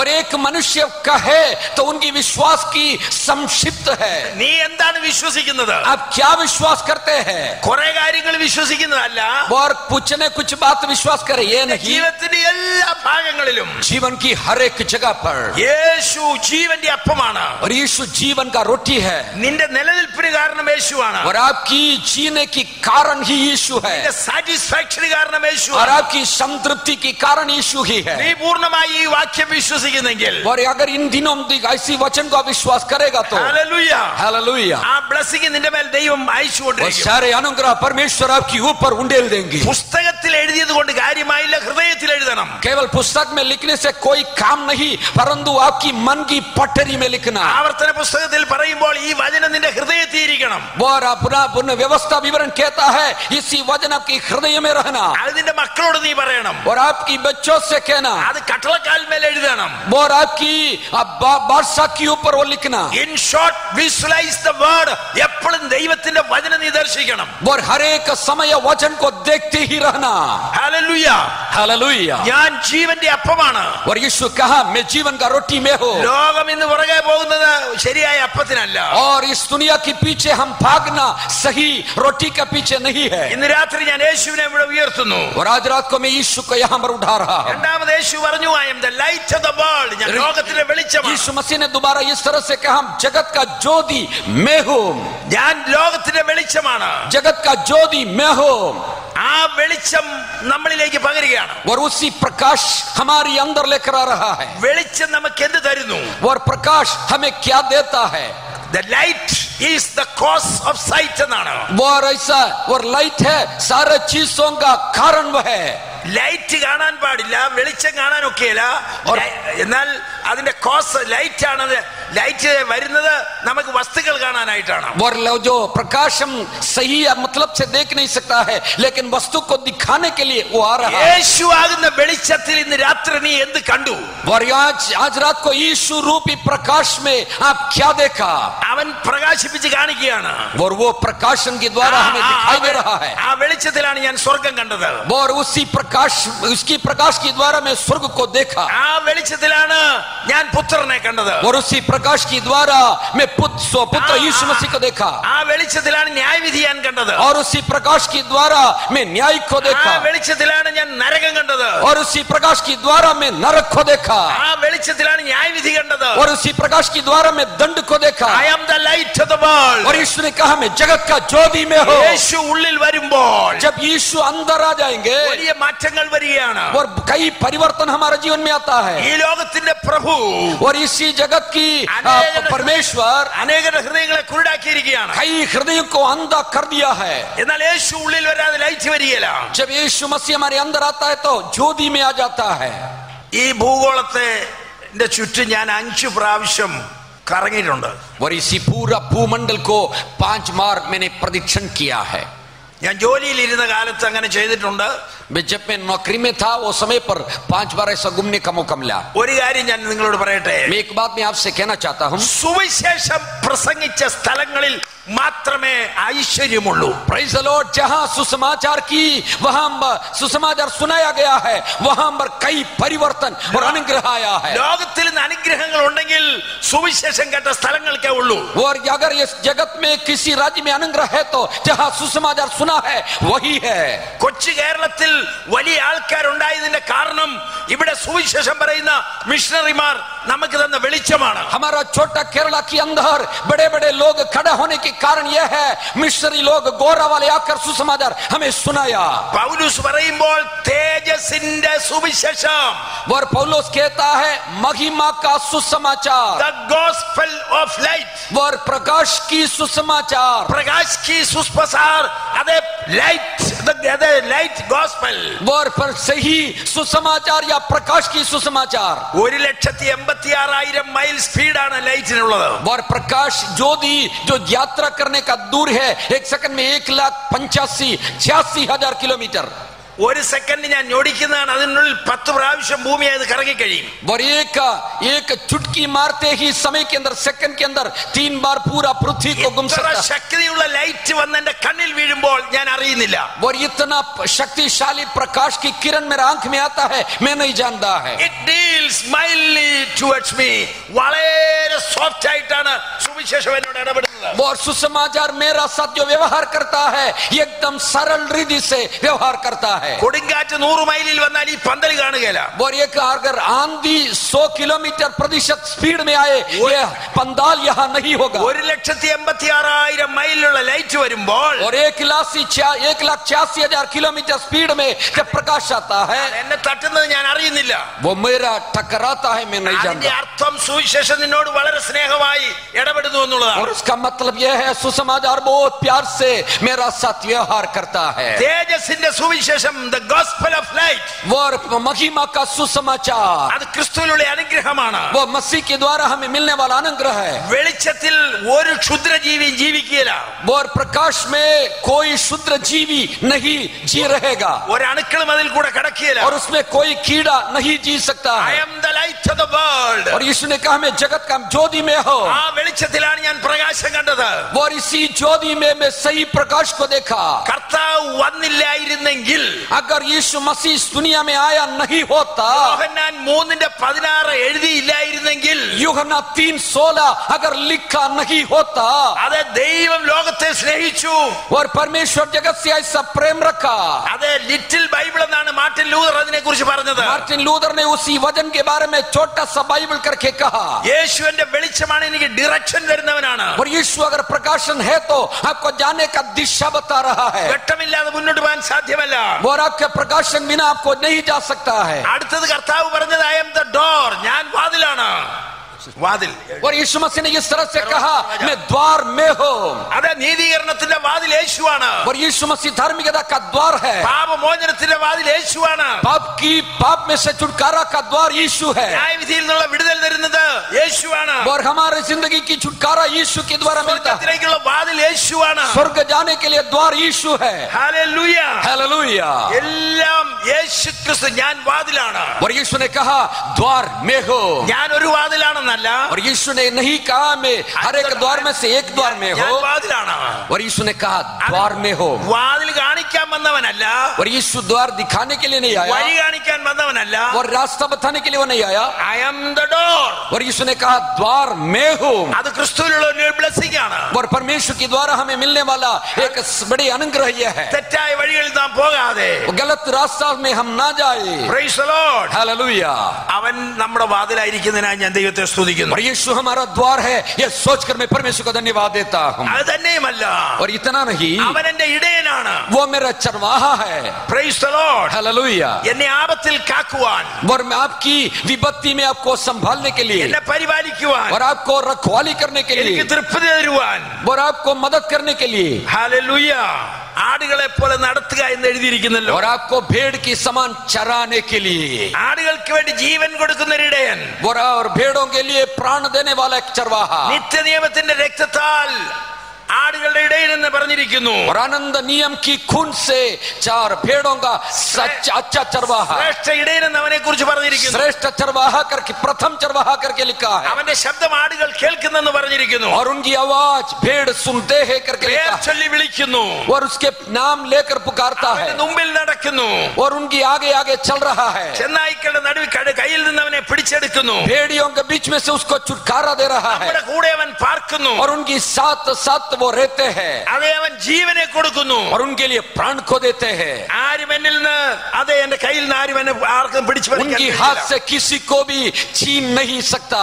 मनुष्य का है तो उनकी विश्वास की संक्षिप्त है നീ എന്താണ് വിശ്വസിക്കുന്നത് आप क्या विश्वास करते हैं കുറെ കാര്യങ്ങൾ വിശ്വസിക്കുന്നതല്ല और कुछ न कुछ बात विश्वास करें ये नहीं ജീവിതത്തിന്റെ എല്ലാ ഭാഗങ്ങളിലും जीवन की हर एक जगह पर യേശു ജീവന്റെ അപ്പമാണ് और यीशु जीवन का रोटी है നിന്റെ നിലനിൽപ്പിന് കാരണം യേശുവാണ് और आपकी जीने की कारण ही यीशु है നിന്റെ സാറ്റിസ്ഫാക്ഷന് കാരണം और യേശുവാണ് आपकी संतृप्ति की कारण यीशु ही है നീ പൂർണ്ണമായി ഈ വാക്യം വിശ്വസിക്കുന്നെങ്കിൽ और अगर इन दिनों में ऐसी वचन को आप विश्वास करेगा तो ഹല്ലേലൂയ. हालेलुया ആ ബ്ലസ്സിംഗ് നിന്റെ മേൽ ദൈവം और അയച്ചുകൊണ്ടിരിക്കും सारे अनुग्रह परमेश्वर आपकी ऊपर उंडेल देंगे പുസ്തകത്തിൽ എഴുതിയത് കൊണ്ട് കാര്യമായില്ല ഹൃദയത്തിൽ എഴുതണം केवल पुस्तक में लिखने से कोई काम नहीं परंतु आपकी मन की पटरी में लिखना ആവർത്തന പുസ്തകത്തിൽ പറയുമ്പോൾ ഈ വചനം നിന്റെ ഹൃദയത്തിൽ ഇരിക്കണം और अपना पुनः व्यवस्था विवरण कहता है इसी वचन आपकी हृदय में रहना അത് നിന്റെ മക്കളോട് നീ പറയണം और आपकी बच्चों से कहना അത് കട്ടളക്കാൽ മേൽ എഴുതണം और आपकी अब बा- बादशाह के ऊपर वो लिखना in short visualise the word എപ്പോഴും ദൈവത്തിന്റെ വചനം നീ ദർശിക്കണം और हर एक समय वचन को देखते ही रहना ഹല്ലേലൂയ हालेलुया ഞാൻ ജീവന്റെ അപ്പമാണ് और यीशु कहा मैं जीवन का रोटी में हो ലോകം ഇന്ന് പുറകെ പോകുന്നത് ശരിയായ അപ്പത്തിനല്ല और इस दुनिया के पीछे हम भागना सही रोटी के पीछे नहीं है ഇന്ന് രാത്രി ഞാൻ യേശുവിനെ ഇവിടെ ഉയർത്തുന്നു और आज रात को मैं यीशु को यहाँ पर उठा रहा हूँ രണ്ടാമത് യേശു പറഞ്ഞു I am the light of the world ഞാൻ ലോകത്തിന്റെ വെളിച്ചമാണ് यीशु मसीह ने दोबारा इस तरह से कहा हम जगत का ज्योति मैं हूँ ഞാൻ ലോകത്തിന്റെ വെളിച്ചമാണ് जगत का ज्योति मैं हूँ ആ വെളിച്ചം നമ്മളിലേക്ക് പകരുകയാണ് और उसी प्रकाश हमारी अंदर लेकर आ रहा है വെളിച്ചം നമുക്ക് എന്ത് തരുന്നു और प्रकाश हमें क्या देता है the light is the cause of sight എന്നാണ് वो और ऐसा और लाइट है सारे चीजों का कारण वह है ലൈറ്റ് കാണാൻ പാടില്ല വെളിച്ചം കാണാനൊക്കെയില്ല और- എന്നാൽ അതിന്റെ കോസ് ലൈറ്റ് ആണ് ലൈറ്റ് വരുന്നത് നമുക്ക് വസ്തുക്കൾ കാണാനായിട്ടാണ് और लो- जो प्रकाश हम सही या मतलब से देख नहीं सकता है लेकिन वस्तु को दिखाने के लिए वो आ रहा है യേശു ആകുന്ന വെളിച്ചത്തിൽ ഇന്ന് രാത്രി നീ എന്ത് കണ്ടു और आज आज रात को यीशु रूपी प्रकाश में आप क्या देखा അവൻ പ്രകാശിപ്പിച്ച് കാണിക്കുകയാണ് और वो प्रकाशन के द्वारा हमें ആ- दिखाई ആ- दे रहा है ആ വെളിച്ചത്തിലാണ് ഞാൻ സ്വർഗം കണ്ടത് और उसी प्रकाश उसकी प्रकाश के द्वारा मैं स्वर्ग को देखा ആ വെളിച്ചത്തിലാണ് ഞാൻ പുത്രനെ കണ്ടത് और उसी प्रकाश के द्वारा मैं पुत्र स्वपुत्र यीशु मसीह को देखा ആ വെളിച്ചത്തിലാണ് ന്യായവിധി ഞാൻ കണ്ടത് और उसी प्रकाश के द्वारा मैं न्याय को ആ देखा വെളിച്ചത്തിലാണ് ഞാൻ നരകം കണ്ടത് और उसी प्रकाश के द्वारा मैं नरक को देखा ആ വെളിച്ചത്തിലാണ് ന്യായവിധി കണ്ടത് और उसी प्रकाश के द्वारा मैं दंड को देखा I am the light of the world और यीशु ने कहा मैं जगत का ज्योति में हो യേശു ഉള്ളിൽ വരുമ്പോൾ जब यीशु अंदर आ जाएंगे വലിയ മാറ്റങ്ങൾ വരികയാണ് और कई परिवर्तन हमारे जीवन में आता है ഈ ലോകത്തിന്റെ പ്രഭു और इसी जगत की आ, अनेक- परमेश्वर അനേകരുടെ ഹൃദയങ്ങളെ കുരുടാക്കിയിരിക്കുകയാണ് कई हृदयों को अंधा कर दिया है എന്നാൽ യേശു ഉള്ളിൽ വരാതെ ലൈറ്റ് വരികയില്ല जब यीशु मसीह हमारे अंदर आता है तो ज्योति में आ जाता है ഈ ഭൂഗോളത്തെ ന്റെ ചുറ്റും ഞാൻ അഞ്ചു പ്രാവശ്യം കറങ്ങിയിട്ടുണ്ട് और इसी पूरा भूमंडल को पांच बार मैंने प्रदीक्षण किया है ഞാൻ ജോലിയിൽ ഇരുന്ന കാലത്ത് അങ്ങനെ ചെയ്തിട്ടുണ്ട് मैं जब मैं नौकरी में था वो समय पर पांच बार ऐसा घूमने का मौका मिला ഒരു കാര്യം ഞാൻ നിങ്ങളോട് പറയട്ടെ मैं एक बात मैं आपसे कहना चाहता हूँ സുവിശേഷം പ്രസംഗിച്ച സ്ഥലങ്ങളിൽ മാത്രമേ ഐശ്വര്യമുള്ളൂ Praise the Lord जहाँ सुसमाचार की वहां ब- सुसमाचार सुनाया गया है वहां पर कई परिवर्तन और अनुग्रह आया है ലോകത്തിൽ നിന്ന് അനുഗ്രഹങ്ങൾ ഉണ്ടെങ്കിൽ സുവിശേഷം കേട്ട സ്ഥലങ്ങൾക്കേ ഉള്ളൂ और अगर इस जगत में किसी राज्य में अनुग्रह है तो जहाँ सुसमाचार सुना है वही है കൊച്ചു കേരളത്തിൽ വലിയ ആൾക്കാരുണ്ടായതിന്റെ കാരണം ഇവിടെ സുവിശേഷം പറയുന്ന മിഷണറിമാർ നമുക്ക് തന്ന വെളിച്ചമാണ് हमारा छोटा केरला के अंदर बड़े बड़े लोग खड़ा होने के कारण यह है मिशनरी लोग गोरा वाले आकर सुसमाचार हमें सुनाया പൗലൂസ് പറയുമ്പോൾ തേജസിന്റെ സുവിശേഷം और पौलोस कहता है महिमा का सुसमाचार ദ ഗോസ്പൽ ഓഫ് ലൈറ്റ് और प्रकाश की सुसमाचार പ്രകാശ് കി സുസ്പസാർ അതെ ലൈറ്റ് അതെ ലൈറ്റ് ഗോസ്പൽ और पर सही सुसमाचार या प्रकाश की सुसमाचार ഒരു ലക്ഷത്തി എൺപത്തി ആറായിരം മൈൽ സ്പീഡാണ് ലൈറ്റിനുള്ളത് और प्रकाश ज्योति जो यात्रा करने का दूर है एक सेकंड में एक लाख पंचासी छियासी हजार किलोमीटर ഒരു സെക്കൻഡ് ഞാൻ ഞൊടിക്കുന്നതാണ് അതിനുള്ളിൽ പത്ത് പ്രാവശ്യം ഭൂമി അത് കറങ്ങിക്കഴിയും और एक एक चुटकी मारते ही समय के अंदर सेकंड के अंदर तीन बार पूरा पृथ्वी को घूम ഇത്ര सकता है ശക്തിയുള്ള ലൈറ്റ് വന്ന് എന്റെ കണ്ണിൽ വീഴുമ്പോൾ ഞാൻ അറിയുന്നില്ല और इतना शक्तिशाली प्रकाश की किरण मेरे आंख में आता है मैं नहीं जानता है it deal feels mildly towards me വളരെ സോഫ്റ്റ് ആയിട്ടാണ് സുവിശേഷം എന്നോട് ഇടപെടുന്നത് और सुसमाचार मेरा साथ जो व्यवहार करता है ये एकदम सरल रीति से व्यवहार करता है കൊടുങ്കാറ്റ് നൂറ് മൈലിൽ വന്നാൽ ഈ പന്തൽ കാണുകയില്ല और एक अगर आंधी 100 किलोमीटर प्रतिशत स्पीड में आए ये पंडाल यहाँ नहीं होगा ഒരു ലക്ഷത്തി എൺപത്തി ആറായിരം മൈലിലുള്ള ലൈറ്റ് വരുമ്പോൾ और एक लाख से छिया- एक लाख छियासी हजार किलोमीटर स्पीड में जब प्रकाश आता है എന്നെ തട്ടുന്നത് ഞാൻ അറിയുന്നില്ല वो मेरा टकराता है मैं नहीं അതിന്റെ जानता അർത്ഥം സുവിശേഷം നിന്നോട് വളരെ സ്നേഹമായി ഇടപെടുന്നു और എന്നുള്ളതാണ് उसका मतलब यह है सुसमाचार बहुत प्यार से मेरा साथ व्यवहार करता है തേജസിന്റെ സുവിശേഷം ദ ഗോസ്പൽ ഓഫ് ലൈറ്റ് वो महिमा का सुसमाचार അത് ക്രിസ്തുവിലുള്ള അനുഗ്രഹമാണ് वो मसीह के द्वारा हमें मिलने वाला अनुग्रह है വെളിച്ചത്തിൽ ഒരു ക്ഷുദ്രജീവിയും ജീവിക്കുകയില്ല और प्रकाश में कोई शुद्र जीवी नहीं जी रहेगा ഒരണുക്കളും അതിൽ കൂടെ കിടക്കുകയില്ല और उसमें कोई कीड़ा नहीं जी सकता ഐ है am the light of the world और यीशु ने कहा मैं जगत का ज्योति में हो ആ വെളിച്ചത്തിലാണ് ഞാൻ പ്രകാശം കണ്ടത് और इसी ज्योति में मैं सही प्रकाश को देखा കർത്താവ് വന്നില്ലായിരുന്നെങ്കിൽ अगर यीशु मसीह इस दुनिया में आया नहीं होता യോഹന്നാൻ മൂന്നിന്റെ പതിനാറ് എഴുതിയില്ലായിരുന്നെങ്കിൽ യുഹന്ന तीन सोलह अगर लिखा नहीं होता അത് ദൈവം ലോകത്തെ സ്നേഹിച്ചു और परमेश्वर जगत से ऐसा प्रेम रखा അത് ലിറ്റിൽ ബൈബിൾ എന്നാണ് മാർട്ടിൻ ലൂതർ അതിനെ കുറിച്ച് പറഞ്ഞത് मार्टिन लूथर ने उसी वजन के बारे में छोटा सा बाइबल करके कहा യേശുവിന്റെ വെളിച്ചമാണ് എനിക്ക് ഡിറക്ഷൻ തരുന്നവനാണ് और यीशु अगर प्रकाशन है तो आपको जाने का दिशा बता रहा है വെട്ടമില്ലാതെ മുന്നോട്ട് പോകാൻ സാധ്യമല്ല और आपके प्रकाशन बिना आपको नहीं जा सकता है അടുത്തത് കർത്താവ് പറഞ്ഞത് ഐ എം ദ ഡോർ ഞാൻ വാതിലാണ് വാതിൽ और यीशु मसीह ने इस तरह से कहा मैं द्वार में हूँ അത് നീതീകരണത്തിന്റെ വാതിൽ യേശുവാണ് और यीशु मसीह धार्मिकता का द्वार है പാപമോചനത്തിന്റെ വാതിൽ യേശുവാണ് पाप की पाप में से छुटकारा का द्वार यीशु है ന്യായവിധിയിൽ നിന്നുള്ള വിടുതൽ തരുന്നത് യേശുവാണ് और हमारे जिंदगी की छुटकारा यीशु के द्वारा मिलता है സ്വർഗത്തിലേക്കുള്ള വാതിൽ യേശുവാണ് स्वर्ग जाने के लिए द्वार यीशु है ഹല്ലേലൂയ हालेलुया എല്ലാം യേശു ക്രിസ്തു ഞാൻ വാതിലാണ് और यीशु ने कहा द्वार में हो ഞാൻ ഒരു വാതിലാണെന്നല്ല और यीशु ने नहीं कहा मैं हर एक द्वार में से एक द्वार में ഞാൻ हो വാതിലാണ് और यीशु ने कहा द्वार में हो വാതിൽ കാണിക്കാൻ വന്നവനല്ല और यीशु द्वार दिखाने के लिए नहीं आया വഴി കാണിക്കാൻ വന്നവനല്ല और रास्ता बताने के लिए वो नहीं आया ഐ എം ദ ഡോർ और यीशु ने कहा द्वार में हो അത് ക്രിസ്തുവിലുള്ള ഒരു ബ്ലെസ്സിംഗ് ആണ് और परमेश्वर के द्वारा हमें मिलने वाला एक बड़ी अनुग्रह यह है തെറ്റായ വഴികളിൽ നാം പോകാതെ वो गलत रास्ता में हम ना जाए Praise the Lord. हालेलुया അവൻ നമ്മുടെ വാതിലായിരിക്കുന്നതിനായി ഞാൻ ദൈവത്തെ സ്തുതിക്കുന്നു और यीशु हमारा द्वार है यह सोचकर मैं परमेश्वर को धन्यवाद देता हूँ അത് തന്നെയുമല്ല और इतना नहीं അവൻ എന്റെ ഇടയനാണ് वो मेरा चरवाहा है Praise the Lord. हालेलुया എന്നെ ആപത്തിൽ കാക്കുവാൻ और मैं आपकी विपत्ति में आपको संभालने के लिए എന്നെ പരിപാലിക്കുവാൻ और आपको रखवाली करने के എനിക്ക് लिए തൃപ്തി തരുവാൻ और आपको मदद करने के लिए ഹാലലൂയ ആടുകളെ പോലെ നടത്തുക എന്ന് എഴുതിയിരിക്കുന്നല്ലോ और आपको भेड़ की समान चराने के लिए ആടുകൾക്ക് വേണ്ടി ജീവൻ കൊടുക്കുന്ന ഒരു ഇടയൻ और और भेड़ों के लिए प्राण देने वाला एक चरवाहा നിത്യനിയമത്തിന്റെ രക്തത്താൽ ആടുകളുടെ ഇടയൻ എന്ന് പറഞ്ഞിരിക്കുന്നു और आनंद नियम की खून से चार भेड़ों का सच्चा अच्छा चरवाहा ശ്രേഷ്ഠ ഇടയൻ എന്ന് അവനെ കുറിച്ച് പറഞ്ഞിരിക്കുന്നു श्रेष्ठ चरवाहा करके प्रथम चरवाहा करके लिखा है അവന്റെ ശബ്ദം ആടുകൾ കേൾക്കുന്നെന്ന് പറഞ്ഞിരിക്കുന്നു और उनकी आवाज भेड़ सुनते हैं करके പേർ लिखा है ചൊല്ലി വിളിക്കുന്നു और उसके नाम लेकर पुकारता है അവന്റെ മുമ്പിൽ നടക്കുന്നു और उनकी आगे आगे चल रहा है ചെന്നായിക്കളുടെ നടുവിൽ കട കയ്യിൽ നിന്ന് അവനെ പിടിച്ചെടുക്കുന്നു भेड़ियों के बीच में से उसको छुटकारा दे रहा है നമ്മുടെ കൂടെ അവൻ പാർക്കുന്നു और उनकी साथ साथ वो रहते हैं അതേ അവൻ ജീവനെ കൊടുക്കുന്നു और उनके लिए प्राण खो देते हैं ആരും എന്നിൽ നിന്ന് അതെ എന്റെ കയ്യിൽ നിന്ന് ആരും എന്നെ ആർക്കും പിടിച്ചു उनकी हाथ से किसी को भी छीन नहीं सकता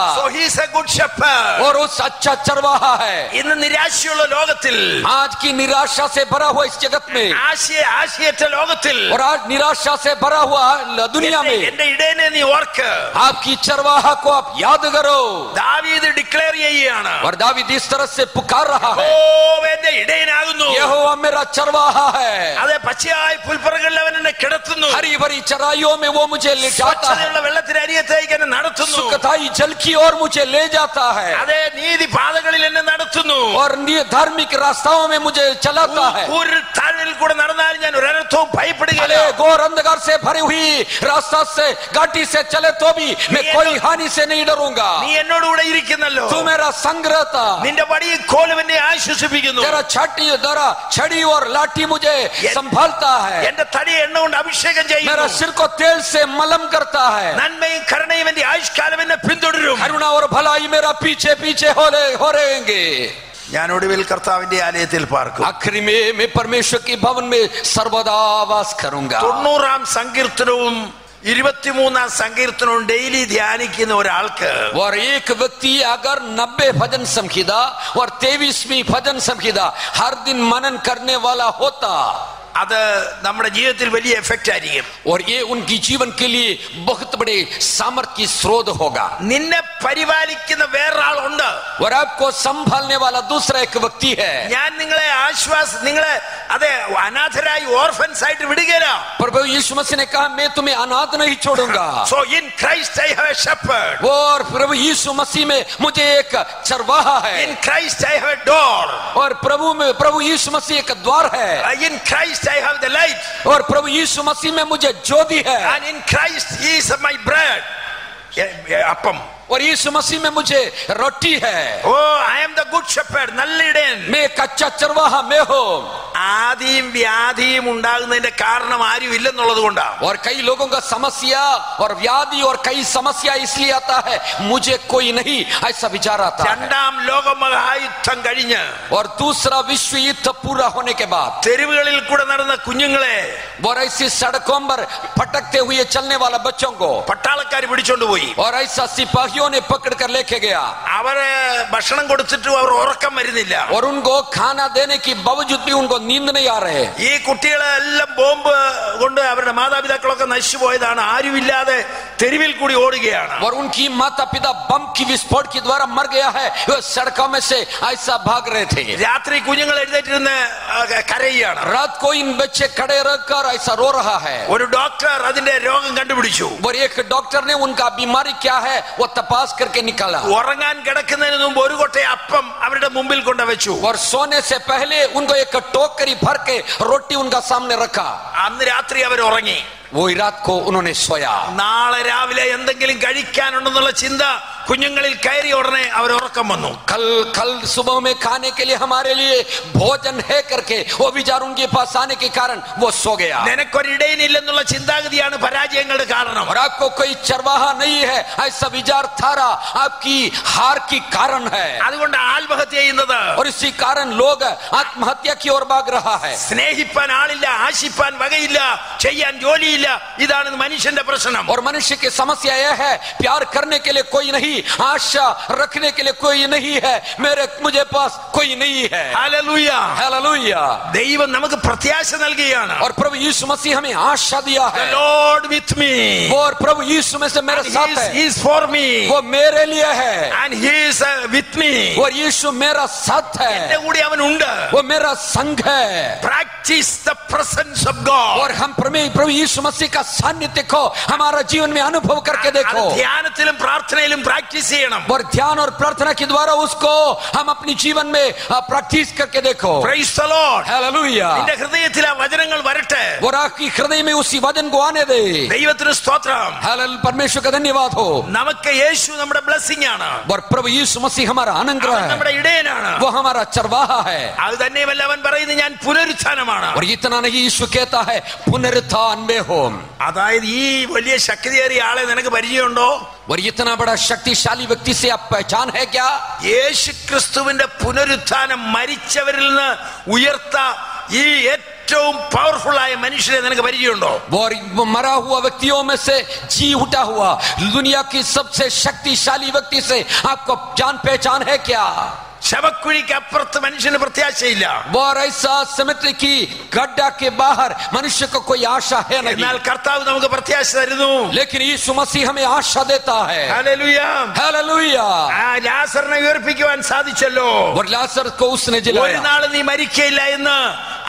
और उस अच्छा चरवाहा है ഇന്ന് നിരാശയുള്ള ലോകത്തിൽ आज की निराशा से भरा हुआ इस जगत में ആശയ ആശയറ്റ ലോകത്തിൽ और आज निराशा से भरा हुआ दुनिया എന്റെ- में എന്റെ ഇടയനെ നീ ഓർക്ക് आपकी चरवाहा को आप याद करो ദാവീദ് ഡിക്ലെയർ ചെയ്യുകയാണ് और दाविद इस तरह से पुकार रहा है യഹോവ എന്റെ ഇടയനാകുന്നു यहोवा मेरा चरवाहा है അതെ പച്ചയായ പുൽപ്പുറങ്ങളിൽ അവൻ എന്നെ കിടത്തുന്നു हरी भरी चराइयों में वो मुझे ले जाता है സ്വച്ഛതയുള്ള വെള്ളത്തിന് അരിയത്തേക്ക് എന്നെ നടത്തുന്നു सुखदाई जल की ओर मुझे ले जाता है അതെ നീതി പാതകളിൽ എന്നെ നടത്തുന്നു और नि- धार्मिक रास्ताओं में मुझे चलाता है ഒരു താഴിൽ കൂടെ നടന്നാലും ഞാൻ ഒരു ഒരർത്ഥവും ഭയപ്പെടുകയില്ല भले घोर अंधकार से भरी हुई रास्ता से घाटी से चले तो भी मैं कोई हानि से नहीं डरूंगा നീ എന്നോടുകൂടെ ഇരിക്കുന്നല്ലോ तू मेरा संग रहता നിന്റെ വടിയും കോലും എന്നെ ആശ്വസിപ്പിക്കുന്നു तेरा छठी तेरा छड़ी और लाठी मुझे संभालता है എന്റെ തടി എണ്ണ കൊണ്ട് അഭിഷേകം मेरा ചെയ്യുന്നു सिर को तेल से मलम करता है നന്മയും കരുണയും എന്റെ ആയുഷ്കാലം എന്നെ പിന്തുടരും करुणा और भलाई मेरा पीछे पीछे हो रहे हो रहेंगे ഞാൻ ഒടുവിൽ കർത്താവിന്റെ ആലയത്തിൽ പാർക്കും आखिरी में मैं परमेश्वर के भवन में सर्वदा वास करूंगा തൊണ്ണൂറാം സങ്കീർത്തനവും ഇരുപത്തിമൂന്നാം സങ്കീർത്തനവും ഡെയിലി ധ്യാനിക്കുന്ന ഒരാൾക്ക് और एक व्यक्ति अगर नब्बे भजन संहिता और तेईसवीं भजन संहिता हर दिन मनन करने वाला होता അത് നമ്മുടെ ജീവിതത്തിൽ വലിയ എഫക്റ്റ് ആയിരിക്കും और ये उनकी जीवन के लिए बहुत बड़े सामर्थ्य की स्रोत होगा നിന്നെ പരിപാലിക്കുന്ന വേറൊരാളുണ്ട് और आपको संभालने वाला दूसरा एक व्यक्ति है ഞാൻ നിങ്ങളെ ആശ്വാസ നിങ്ങളെ അതെ അനാഥരായി ഓർഫൻസ് ആയിട്ട് വിടുകയില്ല प्रभु यीशु मसीह ने कहा मैं तुम्हें अनाथ नहीं छोड़ूंगा so in Christ I have a shepherd और प्रभु यीशु मसीह में मुझे एक चरवाहा है in Christ I have a door और प्रभु में प्रभु यीशु मसीह एक द्वार है in Christ I have the light और प्रभु यीशु मसीह में मुझे ज्योति है and in Christ is my bread അപ്പം और यीशु मसीह में मुझे रोटी है oh I am the good shepherd നല്ല ഇടയൻ मैं कच्चा चरवाहा मैं हूँ ആദിയും വ്യാധിയും ഉണ്ടാകുന്നതിന്റെ കാരണം ആരും ഇല്ലെന്നുള്ളത് കൊണ്ടാണ് और कई लोगों का समस्या और व्याधि और कई समस्या इसलिए आता है मुझे कोई नहीं ऐसा विचार आता है രണ്ടാം ലോകമഹായുദ്ധം കഴിഞ്ഞ് और दूसरा विश्व युद्ध पूरा होने के बाद തെരുവുകളിൽ കൂടെ നടന്ന കുഞ്ഞുങ്ങളെ और ऐसी सड़कों पर भटकते हुए चलने वाला बच्चों को പട്ടാളക്കാർ പിടിച്ചോണ്ട് പോയി और ऐसा सिपाहियों ने पकड़ कर लेके गया അവര് ഭക്ഷണം കൊടുത്തിട്ടും അവർ ഉറക്കം വരുന്നില്ല और उनको खाना देने के बावजूद भी उनको नींद नहीं आ रहे ഈ കുട്ടികളെല്ലാം ബോംബ് കൊണ്ട് അവരുടെ മാതാപിതാക്കളൊക്കെ നശിച്ചു പോയതാണ് ആരുമില്ലാതെ തെരുവിൽ കൂടി ഓടുകയാണ് और उनकी माता पिता बम की विस्फोट के द्वारा मर गया है वो सड़कों में से ऐसा भाग रहे थे രാത്രി കുഞ്ഞുങ്ങൾ എഴുന്നേറ്റിരുന്ന് ആ, കരയുകയാണ് रात को इन बच्चे खड़े रहकर ऐसा रो रहा है ഒരു ഡോക്ടർ അതിന്റെ രോഗം കണ്ടുപിടിച്ചു और एक डॉक्टर ने उनका बीमारी क्या है वो तपास करके निकाला ഉറങ്ങാൻ കിടക്കുന്നതിന് മുമ്പ് ഒരു കൊട്ട അപ്പം അവരുടെ മുമ്പിൽ കൊണ്ട് വെച്ചു और सोने से पहले उनको एक टोकरी भर के रोटी उनका सामने रखा അന്ന് രാത്രി അവർ ഉറങ്ങി वही रात को उन्होंने सोया നാളെ രാവിലെ എന്തെങ്കിലും കഴിക്കാനുണ്ടെന്നുള്ള ചിന്ത കുഞ്ഞുങ്ങളിൽ കയറിയ ഉടനെ അവർ ഉറക്കം വന്നു कल कल सुबह में खाने के लिए हमारे लिए भोजन है करके वो विचार उनके पास आने के कारण वो सो गया നിനക്കൊരിടയിനില്ലെന്നുള്ള ചിന്താഗതിയാണ് പരാജയങ്ങളുടെ കാരണം और आपको कोई चरवाहा नहीं है ऐसा विचार थारा आपकी हार की कारण है അതുകൊണ്ട് ആത്മഹത്യ ചെയ്യുന്നത് और इसी कारण लोग आत्महत्या की ओर भाग रहा है സ്നേഹിപ്പാൻ ആളില്ല ആശിപ്പാൻ വകയില്ല ചെയ്യാൻ ജോലിയില്ല ഇതാണ് മനുഷ്യന്റെ പ്രശ്നം और मनुष्य की समस्या यह है प्यार करने के लिए कोई नहीं आशा रखने के लिए कोई नहीं है मेरे मुझे पास कोई नहीं है ഹല്ലേലൂയ. हालेलुया ദൈവം നമുക്ക് പ്രത്യാശ നൽകുകയാണ് और प्रभु यीशु मसीह हमें आशा दिया है ലോർഡ് വിത്ത് മീ वो और प्रभु यीशु में से मेरे साथ है ഈസ് ഫോർ മീ वो मेरे लिए है ആൻഡ് ഹീസ് വിത്ത് മീ और यीशु मेरा साथ എന്റെ है കൂടി അവൻ ഉണ്ട് वो मेरा संग है practise the presence of God और हम प्रभु प्रभु यीशु मसीह का सान्निध्य को हमारा जीवन में अनुभव करके അത് देखो ധ്യാനത്തിലും പ്രാർത്ഥനയിലും പ്രാക്ടീസ് ചെയ്യണം और ध्यान और प्रार्थना के द्वारा उसको हम अपनी जीवन में प्रैक्टिस करके देखो Praise the Lord. हालेलुया നിന്റെ ഹൃദയത്തിൽ ആ വചനങ്ങൾ വരട്ടെ और आपकी हृदय में उसी वचन को आने दे ദൈവത്തിന് സ്തോത്രം हालेलुया परमेश्वर का धन्यवाद हो നമുക്ക് യേശു നമ്മുടെ ബ്ലെസ്സിംഗ് ആണ് और प्रभु यीशु मसीह हमारा അവൻ अनुग्रह है നമ്മുടെ ഇടയനാണ് वो हमारा चरवाहा है അത് തന്നെയുമല്ല അവൻ പറയുന്നത് ഞാൻ പുനരുത്ഥാനമാണ് और इतना नहीं यीशु कहता है पुनरुत्थान में हो അതായത് ഈ വലിയ ശക്തിയേറിയ ആളെ നിനക്ക് പരിചയമുണ്ടോ और इतना बड़ा शक्तिशाली व्यक्ति से आप पहचान है क्या യേശു ക്രിസ്തുവിന്റെ പുനരുത്ഥാനം മരിച്ചവരിൽ നിന്ന് ഉയർത്ത ഈ ഏറ്റവും പവർഫുൾ ആയ മനുഷ്യരെ നിനക്ക് പരിചയമുണ്ടോ और मरा हुआ व्यक्तियों में से जी उठा हुआ दुनिया की सबसे शक्तिशाली व्यक्ति से आपको जान पहचान है क्या ശവക്കുഴിക്ക് അപ്പുറത്ത് മനുഷ്യന് പ്രത്യാശയില്ല और ऐसा समिति की गड्ढा के बाहर मनुष्य को कोई आशा है नहीं എന്നാൽ കർത്താവ് നമുക്ക് പ്രത്യാശ തരുന്നു लेकिन यीशु मसीह हमें आशा देता है ഹല്ലേലൂയ. हालेलुया ആ ലാസറിനെ ഉയർപ്പിക്കുവാൻ സാധിച്ചല്ലോ और लाजर को उसने ഒരു जिलाया നാൾ നീ മരിക്കയില്ല എന്ന്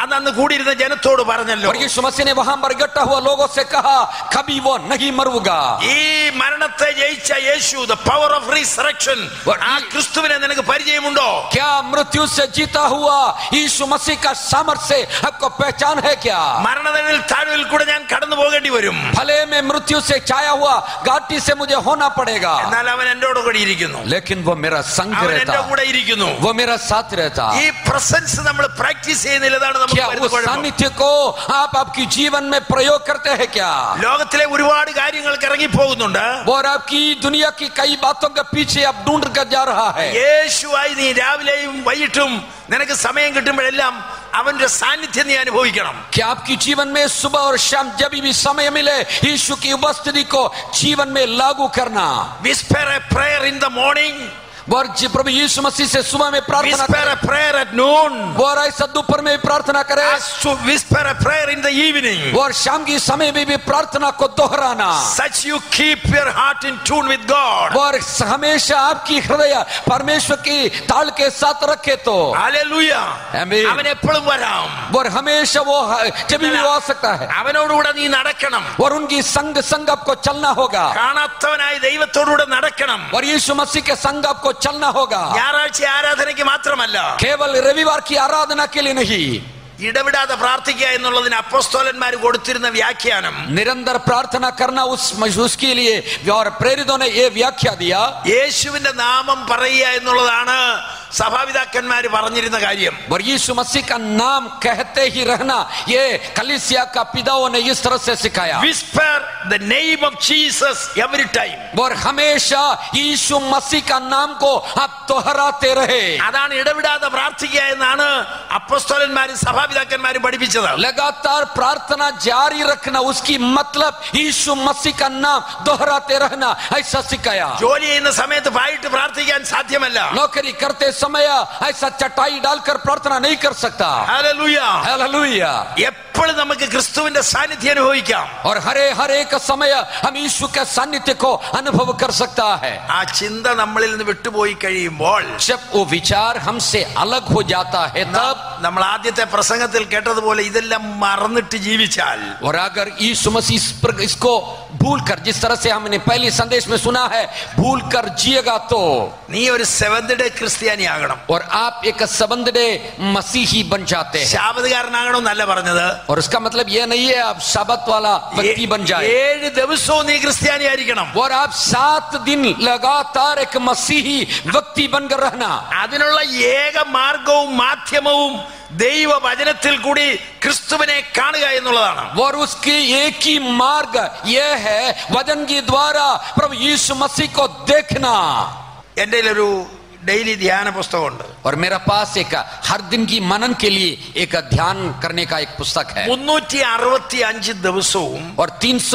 അന്ന് അന്ന് കൂടിയിരുന്ന ജനത്തോട് പറഞ്ഞല്ലോ और यीशु मसीह ने वहां पर इकट्ठा हुआ लोगों से कहा कभी वो नहीं मरूगा ഈ മരണത്തെ ജയിച്ച യേശു ദ പവർ ഓഫ് റീസറക്ഷൻ ആ ക്രിസ്തുവിനെ നിനക്ക് പരിചയമുണ്ടോ क्या मृत्यु से जीता हुआ यीशु मसीह का सामर्थ्य से आपको पहचान है क्या മരണനിഴൽ താഴ്വിൽ കൂടെ ഞാൻ കടന്നു പോകേണ്ടി വരും भले में मृत्यु से छाया हुआ घाटी से मुझे होना पड़ेगा എന്നാൽ അവൻ എന്നോട് കൂടി ഇരിക്കുന്നു लेकिन वो मेरा संग അവൻ എന്റെ रहता കൂടെ ഇരിക്കുന്നു वो मेरा साथ रहता ഈ പ്രസൻസ് നമ്മൾ പ്രാക്ടീസ് ചെയ്യുന്നില്ലതാണ് നമുക്ക് क्या വരുന്ന उस കുഴപ്പം. सानिध्य को आप आपकी जीवन में प्रयोग करते हैं क्या ലോകത്തിലെ ഒരുപാട് കാര്യങ്ങൾക്ക് ഇറങ്ങി പോകുന്നുണ്ട് और आपकी दुनिया की कई बातों के पीछे आप ढूंढ कर जा रहा है യേശുവായി നീ രാവിലെയും വൈകിട്ടും നിനക്ക് സമയം കിട്ടുമ്പോഴെല്ലാം അവന്റെ സാന്നിധ്യം നീ അനുഭവിക്കണം कि आपकी जीवन में सुबह और शाम जब भी समय मिले यीशु की उपस्थिति को जीवन में लागू करना whisper a prayer in the morning और जी- प्रभु यीशु मसीह से सुबह में प्रार्थना വിസ്പെർ करें എ പ്രേയർ അറ്റ് നൂൺ और ऐसा दोपहर में भी प्रार्थना करें whisper a prayer in the evening और शाम की समय में भी प्रार्थना को दोहराना such you keep your heart in tune with God और हमेशा आपकी हृदय परमेश्वर की ताल के साथ रखे तो ഹല്ലേലൂയ Amen. അവൻ എപ്പോഴും വരാം और हमेशा वो जब भी वो आ सकता है അവനോടുകൂടെ നീ നടക്കണം और उनकी संग संग आपको चलना होगा കാണാത്തവനായി ദൈവത്തോടുകൂടെ നടക്കണം और यीशु मसीह के संग आपको चलना होगा ഞായറാഴ്ച ആരാധനയ്ക്ക് മാത്രമല്ല केवल रविवार की आराधना के लिए नहीं ഇടവിടാതെ പ്രാർത്ഥിക്കുക എന്നുള്ളതിന് അപ്പോസ്തോലന്മാർ കൊടുത്തിരുന്ന വ്യാഖ്യാനം निरंतर प्रार्थना करना उस उसके लिए और प्रेरितों ने ये व्याख्या दिया യേശുവിന്റെ നാമം പറയുക എന്നുള്ളതാണ് സഭാപിതാക്കന്മാര് പറഞ്ഞിരുന്ന കാര്യം और यीशु मसीह का नाम कहते ही रहना ये कलिसिया का पिताओं ने इस तरह से सिखाया whisper the name of Jesus every time और हमेशा यीशु मसीह का नाम को आप दोहराते रहे അതാണ് ഇടവിടാതെ പ്രാർത്ഥിക്കുക എന്നാണ് അപ്പസ്തോലന്മാരും സഭാപിതാക്കന്മാരും പഠിപ്പിച്ചത് लगातार प्रार्थना जारी रखना उसकी मतलब यीशु मसीह का नाम दोहराते रहना ऐसा सिखाया ജോലി ചെയ്യുന്ന സമയത്ത് പായിട്ട് പ്രാർത്ഥിക്കാൻ സാധ്യമല്ല नौकरी करते समय ऐसा चटाई डालकर प्रार्थना नहीं कर सकता ഹല്ലേലൂയ हालेलुया എപ്പോഴും നമുക്ക് ക്രിസ്തുവിന്റെ സാന്നിധ്യം അനുഭവിക്കാം और हरे हर एक समय हम यीशु के सानिध्य को अनुभव कर सकता है ആ ചിന്ത നമ്മളിൽ നിന്ന് വിട്ടുപോയി കഴിയുമ്പോൾ जब वो विचार हमसे अलग हो जाता है तब നമ്മൾ ആദ്യത്തെ പ്രസംഗത്തിൽ കേട്ടതുപോലെ ഇതെല്ലാം മറന്നിട്ട് ജീവിച്ചാൽ और अगर यीशु मसीह इस पर- इसको भूल कर जिस तरह से हमने पहले संदेश में सुना है भूल कर जिएगा तो നീ ഒരു സെവന്ത് ഡേ ക്രിസ്ത്യാനിയാകണം और आप एक संबंध डे मसीही बन जाते हैं ശാപതുകാരനാകണമെന്നല്ല പറഞ്ഞത് और उसका मतलब ये नहीं है आप शबत वाला व्यक्ति बन जाए ഏഴ് ദിവസവും നീ ക്രിസ്ത്യാനിയായിരിക്കണം और आप सात दिन लगातार एक मसीही व्यक्ति बनकर रहना അതിനുള്ള ഏക മാർഗവും മാധ്യമവും ദൈവവചനത്തിൽ കൂടി ക്രിസ്തുവിനെ കാണുക എന്നുള്ളതാണ് और उसकी एक ही मार्ग यह है वजन के द्वारा प्रभु यीशु मसीह को देखना എൻ്റെ ഒരു ഡെയിലി ധ്യാന പുസ്തകമുണ്ട് और मेरा पास एक हर दिन की मनन के लिए एक ध्यान करने का एक पुस्तक है മുന്നൂറ്റി അറുപത്തി അഞ്ച് ദിവസവും और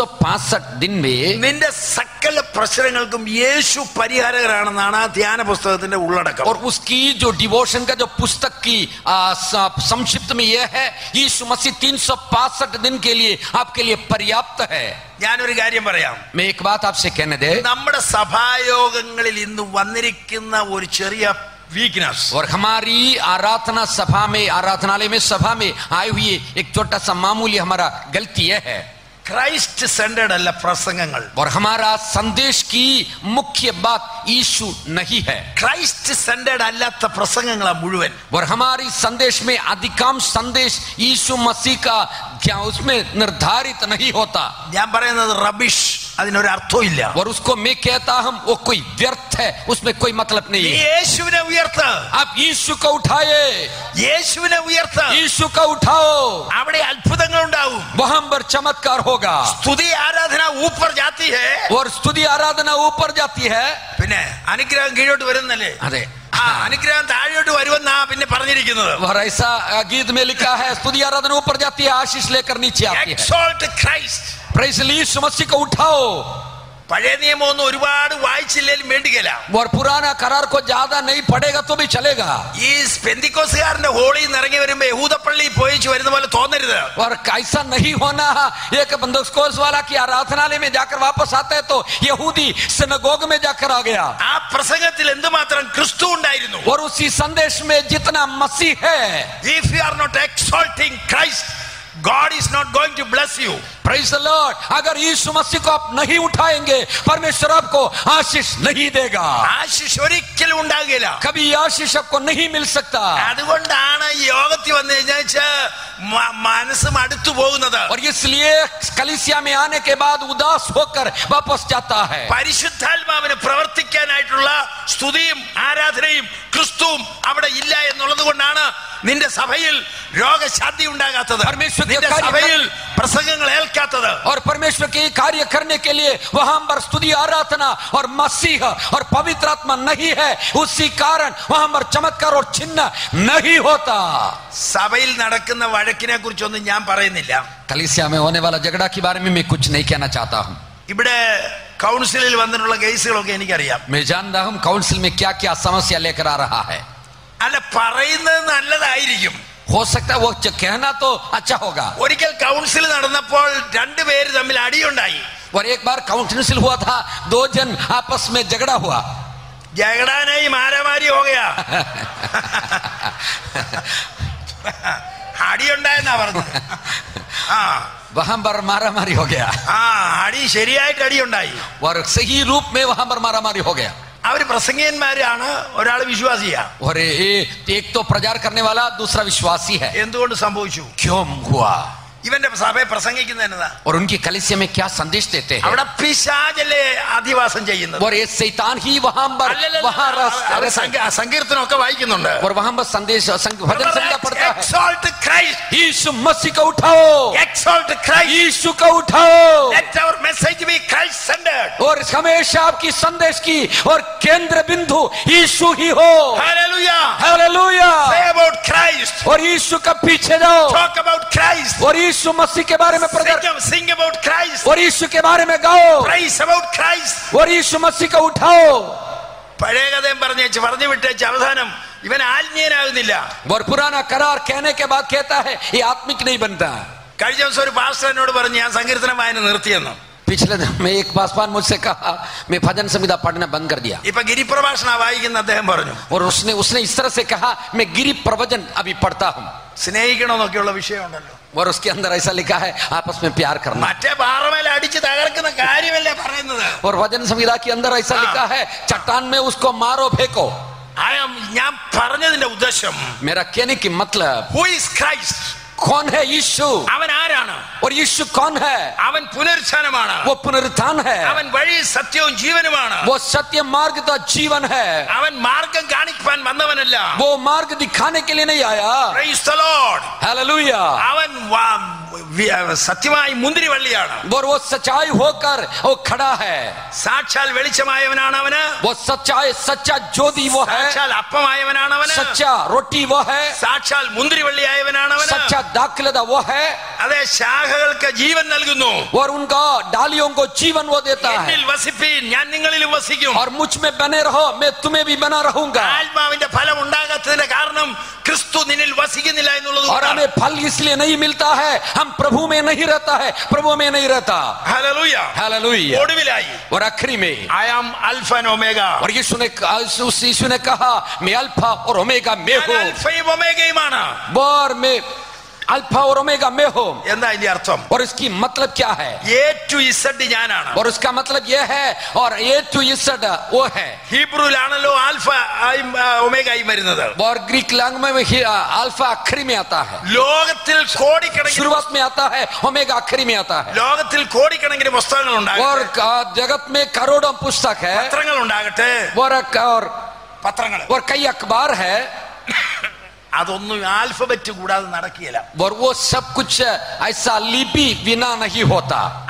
365 दिन में നിന്റെ സകല പ്രശ്നങ്ങൾക്കും യേശു പരിഹാരകരാണെന്നാണ് ആ ധ്യാന പുസ്തകത്തിന്റെ ഉള്ളടക്കം और उसकी जो डिवोशन का जो पुस्तक की आ, स- संक्षिप्त में यह है यीशु मसीह 365 दिन के लिए आपके लिए पर्याप्त है ഞാനൊരു കാര്യം പറയാം मैं एक बात आपसे कहने दे നമ്മുടെ സഭായോഗങ്ങളിൽ ഇന്ന് വന്നിരിക്കുന്ന ഒരു ചെറിയ വീക്ക്നെസ് और हमारी आराधना सभा में आराधनालय में सभा में आए हुए एक छोटा सा मामूली हमारा गलती यह है ക്രൈസ്റ്റ് സെന്റർഡ് അല്ല പ്രസംഗങ്ങൾ और हमारा संदेश की मुख्य बात यीशु नहीं है ക്രൈസ്റ്റ് സെന്റർഡ് അല്ലാത്ത പ്രസംഗങ്ങളാ മുഴുവൻ और हमारी संदेश में अधिकांश संदेश यीशु मसीह का क्या उसमें निर्धारित नहीं होता ഞാൻ പറയുന്നത് റബിഷ് അതിനൊരു അർത്ഥവും ഇല്ല और उसको मैं कहता हूं वो कोई व्यर्थ है उसमें कोई मतलब നീ नहीं है യേശുവിനെ ഉയർത്ത് आप यीशु को उठाए യേശുവിനെ ഉയർത്ത് यीशु को उठाओ അവിടെ അത്ഭുതങ്ങൾ ഉണ്ടാവും वहां पर चमत्कार होगा സ്തുതി ആരാധന ഊപ്പർ ജാതി ഹേ और स्तुति आराधना ऊपर जाती है പിന്നെ അനുഗ്രഹം കീഴോട്ട് വരുന്നല്ലേ अरे ആ അനുഗ്രഹം താഴോട്ട് വരുമെന്നാ പിന്നെ പറഞ്ഞിരിക്കുന്നത് और ऐसा अ, गीत में लिखा है स्तुति आराधना ऊपर जाती है आशीष लेकर नीचे आती है എക്സോൾട്ട് ക്രൈസ്റ്റ് प्रेस यीशु मसीह को उठाओ പഴയ നിയമമൊന്നും ഒരുപാട് വായിച്ചില്ലേലും വേണ്ടിക്കല और पुराना करार को ज्यादा नहीं पड़ेगा तो भी चलेगा ഈ പെന്തിക്കോസുകാരന്റെ ഹോളിൽ നിന്ന് ഇറങ്ങി വരുമ്പോ യഹൂദപ്പള്ളിയിൽ പോയിച്ച് വരുന്ന പോലെ തോന്നരുത് और ऐसा नहीं होना एक बंदोस्कोस वाला की आराधनालय में जाकर वापस आता है तो यहूदी सिनगोग में जाकर आ गया ആ പ്രസംഗത്തിൽ എന്തുമാത്രം ക്രിസ്തു ഉണ്ടായിരുന്നു और उसी संदेश में जितना मसीह है if you are not exalting Christ God is not going to bless you praise the Lord अगर यीशु मसीह को आप नहीं उठाएंगे परमेश्वर आपको आशीष नहीं देगा ആശിഷ് ഒരിക്കലും ഉണ്ടാകില്ല कभी ये आशीष आपको नहीं मिल सकता അതുകൊണ്ടാണ് ഈ യോഗത്തിൽ വന്നു കഴിഞ്ഞാൽ മനസ്സ് മടുത്തു പോകുന്നത് और इसलिए कलिसिया में आने के बाद उदास होकर वापस जाता है പരിശുദ്ധാത്മാവിന് പ്രവർത്തിക്കാനായിട്ടുള്ള സ്തുതിയും ആരാധനയും ക്രിസ്തുവും അവിടെ ഇല്ല എന്നുള്ളത് കൊണ്ടാണ് നിന്റെ സഭയിൽ രോഗശാന്തി ഉണ്ടാകാത്തത് പരമേശ്വര നിന്റെ കാര്യം- സഭയിൽ പ്രസംഗങ്ങൾ ഏൽക്കാത്തത് और परमेश्वर के कार्य करने के लिए वहां पर स्तुति आराधना और मसीह और पवित्र आत्मा नहीं है उसी कारण वहां पर चमत्कार और चिन्ह नहीं होता സഭയിൽ നടക്കുന്ന വഴക്കിനെ കുറിച്ചൊന്നും ഞാൻ പറയുന്നില്ല कलिसिया में होने वाला झगड़ा के बारे में मैं कुछ नहीं कहना चाहता हूं ഇവിടെ കൗൺസിലിൽ വന്നിട്ടുള്ള കേസുകളൊക്കെ എനിക്കറിയാം मैं जानता हूं काउंसिल में क्या क्या समस्या लेकर आ रहा है അല്ല പറയുന്നത് നല്ലതായിരിക്കും हो सकता है वो च- कहना तो अच्छा होगा ഒരിക്കൽ കൗൺസിൽ നടന്നപ്പോൾ രണ്ടുപേര് തമ്മിൽ അടിയുണ്ടായി और एक बार काउंसिल हुआ था दो जन आपस में झगड़ा हुआ ജഗടാനായി മാരാമാരി ഹോകയാ അടിയുണ്ടായെന്നാ പറഞ്ഞത് ആ वहां पर मारा मारी हो गया ആ അടി ശരിയായിട്ട് അടിയുണ്ടായി और सही रूप में वहां पर मारा मारी हो गया അവര് പ്രസംഗിയന്മാരാണ് ഒരാൾ വിശ്വാസിയാ और ये एक तो प्रचार करने वाला दूसरा विश्वासी है എന്തുകൊണ്ട് സംഭവിച്ചു क्यों हुआ ഇവന്റെ സഭയെ പ്രസംഗിക്കുന്നതിനതാ और उनकी कलिसिया में क्या संदेश देते हैं അവിടെ പിശാചല്ലേ അധിവാസം ചെയ്യുന്നത് और ये शैतान ही वहां पर അല്ലല്ലല്ല, वहां रस- അവര് रस- സങ്ക- സങ്കീർത്തനമൊക്കെ വായിക്കുന്നുണ്ട് और वहां पर संदेश संग- भजन संध्या पड़ता है Exalt Christ. यीशु मसीह को उठाओ Exalt Christ. यीशु को उठाओ Let our message be Christ centered. और हमेशा आपकी संदेश की और केंद्र बिंदु यीशु ही हो Hallelujah. Hallelujah Say about Christ. और यीशु का पीछे जाओ Talk about Christ. और यीशु मसीह के बारे में प्रचार Sing, sing about Christ. और यीशु के बारे में गाओ Praise about Christ. और यीशु मसीह को उठाओ പഴയ കഥയും പറഞ്ഞേച്ച് പറഞ്ഞു വിട്ടേച്ച് അവസാനം ഇവൻ ആത്മീയനാകുന്നില്ല और पुराना करार कहने के बाद कहता है ये आत्मिक नहीं बनता കഴിഞ്ഞ ദിവസം ഒരു പാസ്റ്റർ എന്നോട് പറഞ്ഞു ഞാൻ സങ്കീർത്തനം വായന നിർത്തിയെന്ന് पिछले दिन में एक पासवान मुझसे कहा मैं भजन संहिता पढ़ना बंद कर दिया ഇപ്പൊ ഗിരിപ്രഭാഷണ വായിക്കുന്ന അദ്ദേഹം പറഞ്ഞു और उसने उसने इस तरह से कहा मैं गिरी प्रवचन अभी पढ़ता हूँ സ്നേഹിക്കണമെന്നൊക്കെയുള്ള വിഷയമുണ്ടല്ലോ और उसके अंदर ऐसा लिखा है आपस में प्यार करना മറ്റേ പാറമേല അടിച്ച് തകർക്കുന്ന കാര്യമല്ലേ പറയുന്നത് और वजन संविदा के अंदर ऐसा हाँ। लिखा है चट्टान में उसको मारो फेंको I am- ഞാൻ പറഞ്ഞതിന്റെ ഉദ്ദേശം मेरा कहने की मतलब ഹു ഈസ് ക്രൈസ്റ്റ് कौन है यीशु അവൻ ആരാണ് और यीशु कौन है അവൻ പുനരുത്ഥാനമാണ് वो पुनरुत्थान है അവൻ വഴി സത്യവും ജീവനുമാണ് वो सत्य मार्ग का जीवन है അവൻ മാർഗം കാണിക്കാൻ വന്നവനല്ല वो मार्ग दिखाने के लिए नहीं आया Praise the Lord. हालेलुया അവൻ വാ- വി- സത്യമായി മുന്തിരിവള്ളിയാണ് और वो सच्चाई होकर वो खड़ा है സാക്ഷാൽ വെളിച്ചമായവനാണ് അവന് वो सच्चाई सच्चा ज्योति वो है സാക്ഷാൽ അപ്പമായവനാണ് അവന് सच्चा रोटी वो है സാക്ഷാൽ മുന്തിരിവള്ളിയായവനാണ് അവന് सच्चा दाखिलता वो है അതെ ശാഖകൾക്ക് ജീവൻ നൽകുന്നു और उनका डालियों को जीवन वो देता है എന്നിൽ വസിപ്പീൻ ഞാൻ നിങ്ങളിലും വസിക്കും और मुझ में बने रहो मैं तुम्हें भी बना रहूंगा ആത്മാവിന്റെ ഫലം ഉണ്ടാകാത്തതിന്റെ കാരണം ക്രിസ്തു നിന്നിൽ വസിക്കുന്നില്ല എന്നുള്ളത് और हमें फल इसलिए नहीं मिलता है हम प्रभु में नहीं रहता है प्रभु में नहीं रहता ഹല്ലേലൂയ हालेलुया ഒടുവിലായി और आखिरी में I am alpha and omega और यीशु ने उस यीशु ने कहा मैं अल्फा और ओमेगा में ഞാൻ हूँ അൽഫയും ഒമേഗയുമാണ് और मैं अल्फा और ओमेगा में हूँ എന്താ ഇതിന്റെ അർത്ഥം और इसकी मतलब क्या है എ ടു ഇസഡ് ഞാനാണ് और उसका मतलब यह है और ए टू इसड वो है ഹീബ്രുവിലാണല്ലോ ആൽഫ ആയും, ആ, ഒമേഗയും വരുന്നത് और ग्रीक लैंग्वेज में ही, आ, अल्फा आखिरी में आता है ലോകത്തിൽ കോടിക്കണക്കിന് शुरुआत में आता है ओमेगा आखिरी में आता है ലോകത്തിൽ കോടിക്കണക്കിന് പുസ്തകങ്ങൾ और ഉണ്ടാകട്ടെ आ, जगत में करोड़ों पुस्तक है പത്രങ്ങൾ ഉണ്ടാകട്ടെ और और പത്രങ്ങൾ और कई अखबार है അതൊന്നും ആൽഫബറ്റ് കൂടാതെ നടക്കുകയില്ല और वो सब कुछ ऐसा लिपि बिना नहीं होता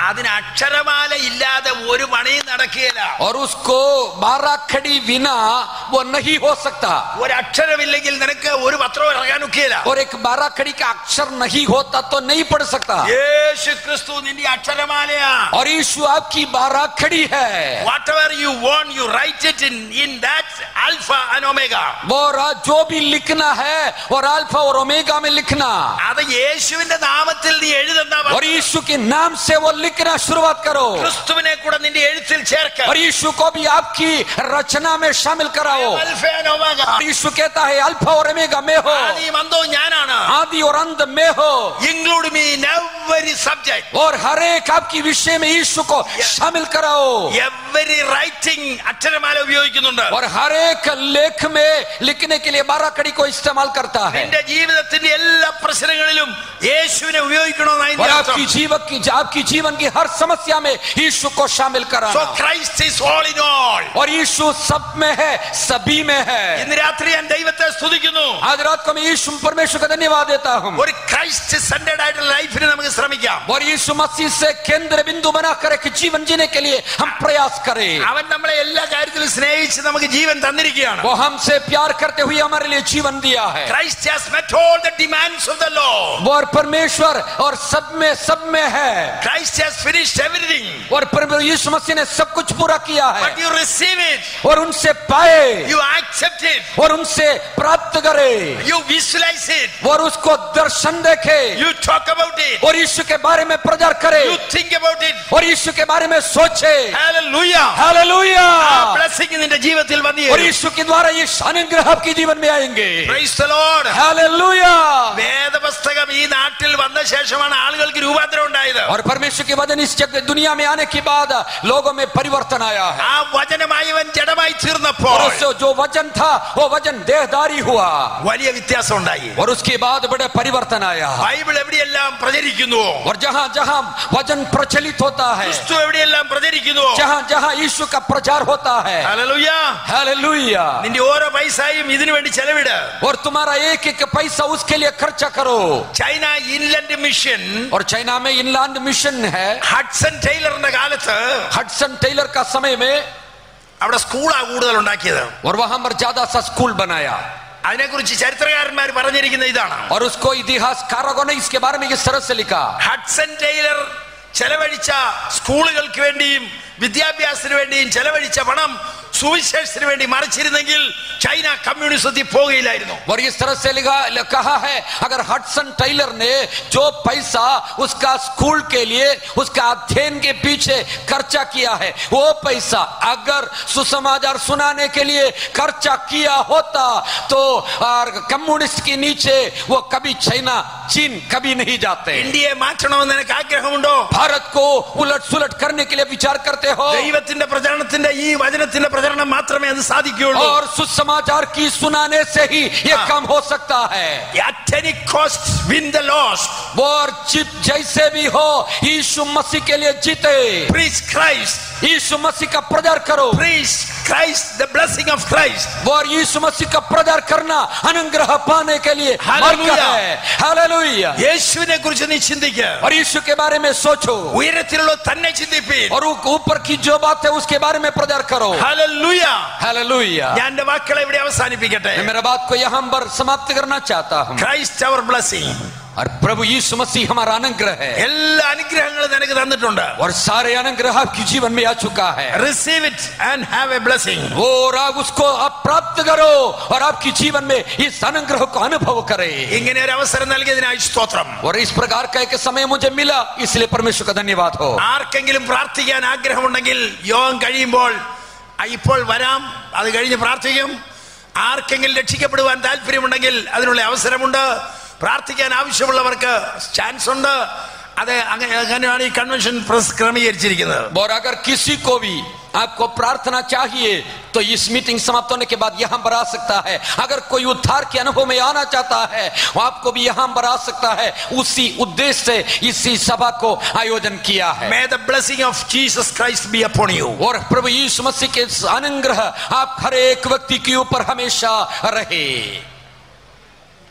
അതിന് അക്ഷരമാല ഇല്ലാതെ ഒരു പണിയും നടക്കുകയില്ല और उसको बारह खड़ी बिना वो नहीं हो सकता ഒരു അക്ഷരമില്ലെങ്കിൽ നിനക്ക് ഒരു പത്രവും ഇറങ്ങാൻ ഒക്കെയില്ല और एक बारह खड़ी का अक्षर नहीं होता तो नहीं पढ़ सकता യേശു ക്രിസ്തു നിന്റെ അക്ഷരമാലയാ और यीशु आपकी बारह खड़ी है whatever you want you write it in in that alpha and omega वो रा- जो भी लिखना है और अल्फा और ओमेगा में लिखना അത് യേശുവിന്റെ നാമത്തിൽ നീ എഴുതുന്ന और यीशु के नाम से वो लिखना शुरुआत करो ക്രിസ്തുവിനെ കൂടെ നിന്റെ എഴുത്തിൽ ചേർക്ക और यीशु को भी आपकी रचना में शामिल कराओ ആൽഫ ആൻഡ് ഒമേഗ और यीशु कहता है अल्फा और ओमेगा में हो ആദിയും അന്തവും ഞാനാണ് आदि और अंत में हो include me in every subject और हर एक आपकी विषय में यीशु को शामिल कराओ എവരി റൈറ്റിംഗ് അക്ഷരമാല ഉപയോഗിക്കുന്നുണ്ട് और हर एक लेख में लिखने के लिए बारह कड़ी को इस्तेमाल करता है നിന്റെ ജീവിതത്തിന്റെ എല്ലാ പ്രശ്നങ്ങളിലും യേശുവിനെ ഉപയോഗിക്കണമെന്ന് और അതിന്റെ അർത്ഥം आपकी जीवन की आपकी जीवन की हर समस्या में यीशु को शामिल സോ कराना Christ is all in all और यीशु सब में है सभी में है ഇന്ന് രാത്രി ഞാൻ ദൈവത്തെ സ്തുതിക്കുന്നു आज रात को मैं यीशु परमेश्वर का धन्यवाद देता हूँ ഒരു ക്രൈസ്റ്റ് സെന്റേഡ് ആയിട്ടുള്ള ലൈഫിന് നമുക്ക് ശ്രമിക്കാം और यीशु मसीह से केंद्र बिंदु बनाकर एक जीवन जीने के लिए हम प्रयास करें അവൻ നമ്മളെ എല്ലാ കാര്യത്തിലും സ്നേഹിച്ച് നമുക്ക് ജീവൻ തന്നിരിക്കുകയാണ് वो हमसे प्यार करते हुए हमारे लिए जीवन दिया है Christ has met all the demands of the law वो और परमेश्वर और सब में सब में है Christ has finished everything और परमेश्वर यीशु मसीह ने सब कुछ पूरा किया है but you receive it और उनसे पाए you accept it और उनसे प्राप्त करे you visualize it और उसको दर्शन देखे you talk about it और यीशु के बारे में प्रचार करे you think about it और यीशु के बारे में सोचे hallelujah हालेलुया ആ blessing നിന്റെ ജീവിതത്തിൽ വന്നു और यीशु के द्वारा ये अनुग्रह आपके जीवन में आएंगे praise the lord हालेलुया വേദപുസ്തകം ഈ നാട്ടിൽ വന്ന ശേഷമാണ് ആളുകൾക്ക് രൂപാന്തരം ഉണ്ടായത് और परमेश्वर के वचन इस जग दुनिया में आने के बाद लोगों में परिवर्तन आया है ആ വചനമായവൻ ജഡമായി തീർന്നപ്പോൾ और उससे जो वचन था वो वचन देहदारी हुआ വലിയ വ്യത്യാസം ഉണ്ടായി और उसके बाद बड़े परिवर्तन आया ബൈബിൾ എവിടെയെല്ലാം പ്രചരിക്കുന്നുവോ और जहां जहां वचन प्रचलित होता है ക്രിസ്തു എവിടെയെല്ലാം പ്രചരിക്കുന്നുവോ जहां जहां यीशु का प्रचार होता है ഹല്ലേലൂയ हालेलुया നിന്റെ ഓരോ പൈസയും ഇതിനു വേണ്ടി ചെലവിട് और तुम्हारा एक एक पैसा उसके लिए खर्चा करो ചൈന ഇൻലൻഡ് മിഷൻ और चाइना में इनलैंड मिशन है ഹഡ്സൺ ടൈലറിന്റെ കാലത്ത് हडसन टेलर का समय में അവിടെ സ്കൂളാ കൂടുതൽ ഉണ്ടാക്കിയത് और वहां पर ज्यादा सा स्कूल बनाया അതിനെക്കുറിച്ച് ചരിത്രകാരന്മാർ പറഞ്ഞിരിക്കുന്ന ഇതാണ് और उसको इतिहासकारों ने इसके बारे में इस तरह से लिखा ഹഡ്സൺ ടൈലർ ചെലവഴിച്ച സ്കൂളുകൾക്ക് വേണ്ടിയും വിദ്യാഭ്യാസത്തിന് വേണ്ടിയും ചെലവഴിച്ച പണം സുവിശേഷത്തിന് വേണ്ടി മറിച്ചിരുന്നെങ്കിൽ ചൈന കമ്മ്യൂണിസത്തിൽ പോകുകയില്ലായിരുന്നു और इस तरह से लिखा कहा है अगर हडसन टेलर ने जो पैसा उसका स्कूल के लिए उसका अध्ययन के पीछे खर्चा किया है वो पैसा अगर सुसमाचार सुनाने के लिए खर्चा किया होता तो और कम्युनिस्ट के नीचे वो कभी चाइना चीन कभी नहीं जाते ഇന്ത്യയെ മാറ്റണമെന്ന് നിനക്ക് ആഗ്രഹമുണ്ടോ भारत को उलट सुलट करने के लिए विचार करते हो ദൈവത്തിന്റെ പ്രചരണത്തിന്റെ ഈ വചനത്തിന്റെ പ്രചരണം മാത്രമേ അത് സാധിക്കുകയുള്ളൂ और सुसमाचार की सुनाने से ही ये हाँ। काम हो सकता है at any cost win the lost वो और चिप जैसे भी हो यीशु मसीह के लिए जीते preach Christ यीशु मसीह का प्रचार करो preach Christ the blessing of Christ वो और यीशु मसीह का प्रचार करना अनुग्रह पाने के लिए मार्ग हालेलुया। है हालेलुया യേശുവിനെ കുറിച്ച് നീ ചിന്തിക്കുക और यीशु के बारे में सोचो ഉയരത്തിലുള്ള തന്നെ ചിന്തിപ്പീൻ और ऊ- ऊपर की जो बात है उसके बारे में प्रचार करो ഹല്ലേലൂയ हालेलुया ഞാൻ എന്റെ വാക്കുകളെ ഇവിടെ അവസാനിപ്പിക്കട്ടെ मैं मेरा बात को यहाँ पर समाप्त करना चाहता हूँ ക്രൈസ്റ്റ് അവർ ബ്ലസ്സിംഗ് और प्रभु यीशु मसीह हमारा अनुग्रह है എല്ലാ അനുഗ്രഹങ്ങളും നിനക്ക് തന്നിട്ടുണ്ട് और सारे अनुग्रह आपके जीवन में आ चुका है receive it and have a blessing और आप उसको आप प्राप्त करो और आपके जीवन में इस अनुग्रह को अनुभव करे ഇങ്ങനെ ഒരു അവസരം നൽകിയതിനായി സ്തോത്രം और इस प्रकार का एक समय मुझे मिला इसलिए परमेश्वर का धन्यवाद हो ആർക്കെങ്കിലും പ്രാർത്ഥിക്കാൻ ആഗ്രഹമുണ്ടെങ്കിൽ യോഗം കഴിയുമ്പോൾ ആ, ഇപ്പോൾ വരാം അത് കഴിഞ്ഞ് പ്രാർത്ഥിക്കും ആർക്കെങ്കിലും രക്ഷിക്കപ്പെടുവാൻ താല്പര്യമുണ്ടെങ്കിൽ അതിനുള്ള അവസരമുണ്ട് പ്രാർത്ഥിക്കാൻ ആവശ്യമുള്ളവർക്ക് ചാൻസ് ഉണ്ട് അത് അങ്ങനെ അങ്ങനെയാണ് ഈ കൺവെൻഷൻ പ്രസ് ക്രമീകരിച്ചിരിക്കുന്നത് और अगर किसी को भी आपको प्रार्थना चाहिए तो इस मीटिंग समाप्त होने के बाद यहाँ पर आ सकता है अगर कोई उद्धार के अनुभव में आना चाहता है वो आपको भी यहाँ पर आ सकता है उसी उद्देश्य से इसी सभा को आयोजन किया है may the blessing of Jesus Christ be upon you और प्रभु यीशु मसीह के इस अनुग्रह आप हर एक व्यक्ति के ऊपर हमेशा रहे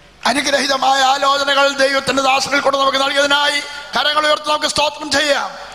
അനുഗ്രഹിതമായ ആലോചനകൾ ദൈവത്തിന്റെ ദാസങ്ങൾ കൊണ്ട് നമുക്ക് നൽകിയതിനായി കരങ്ങൾ ഉയർത്തി നമുക്ക് സ്തോത്രം ചെയ്യാം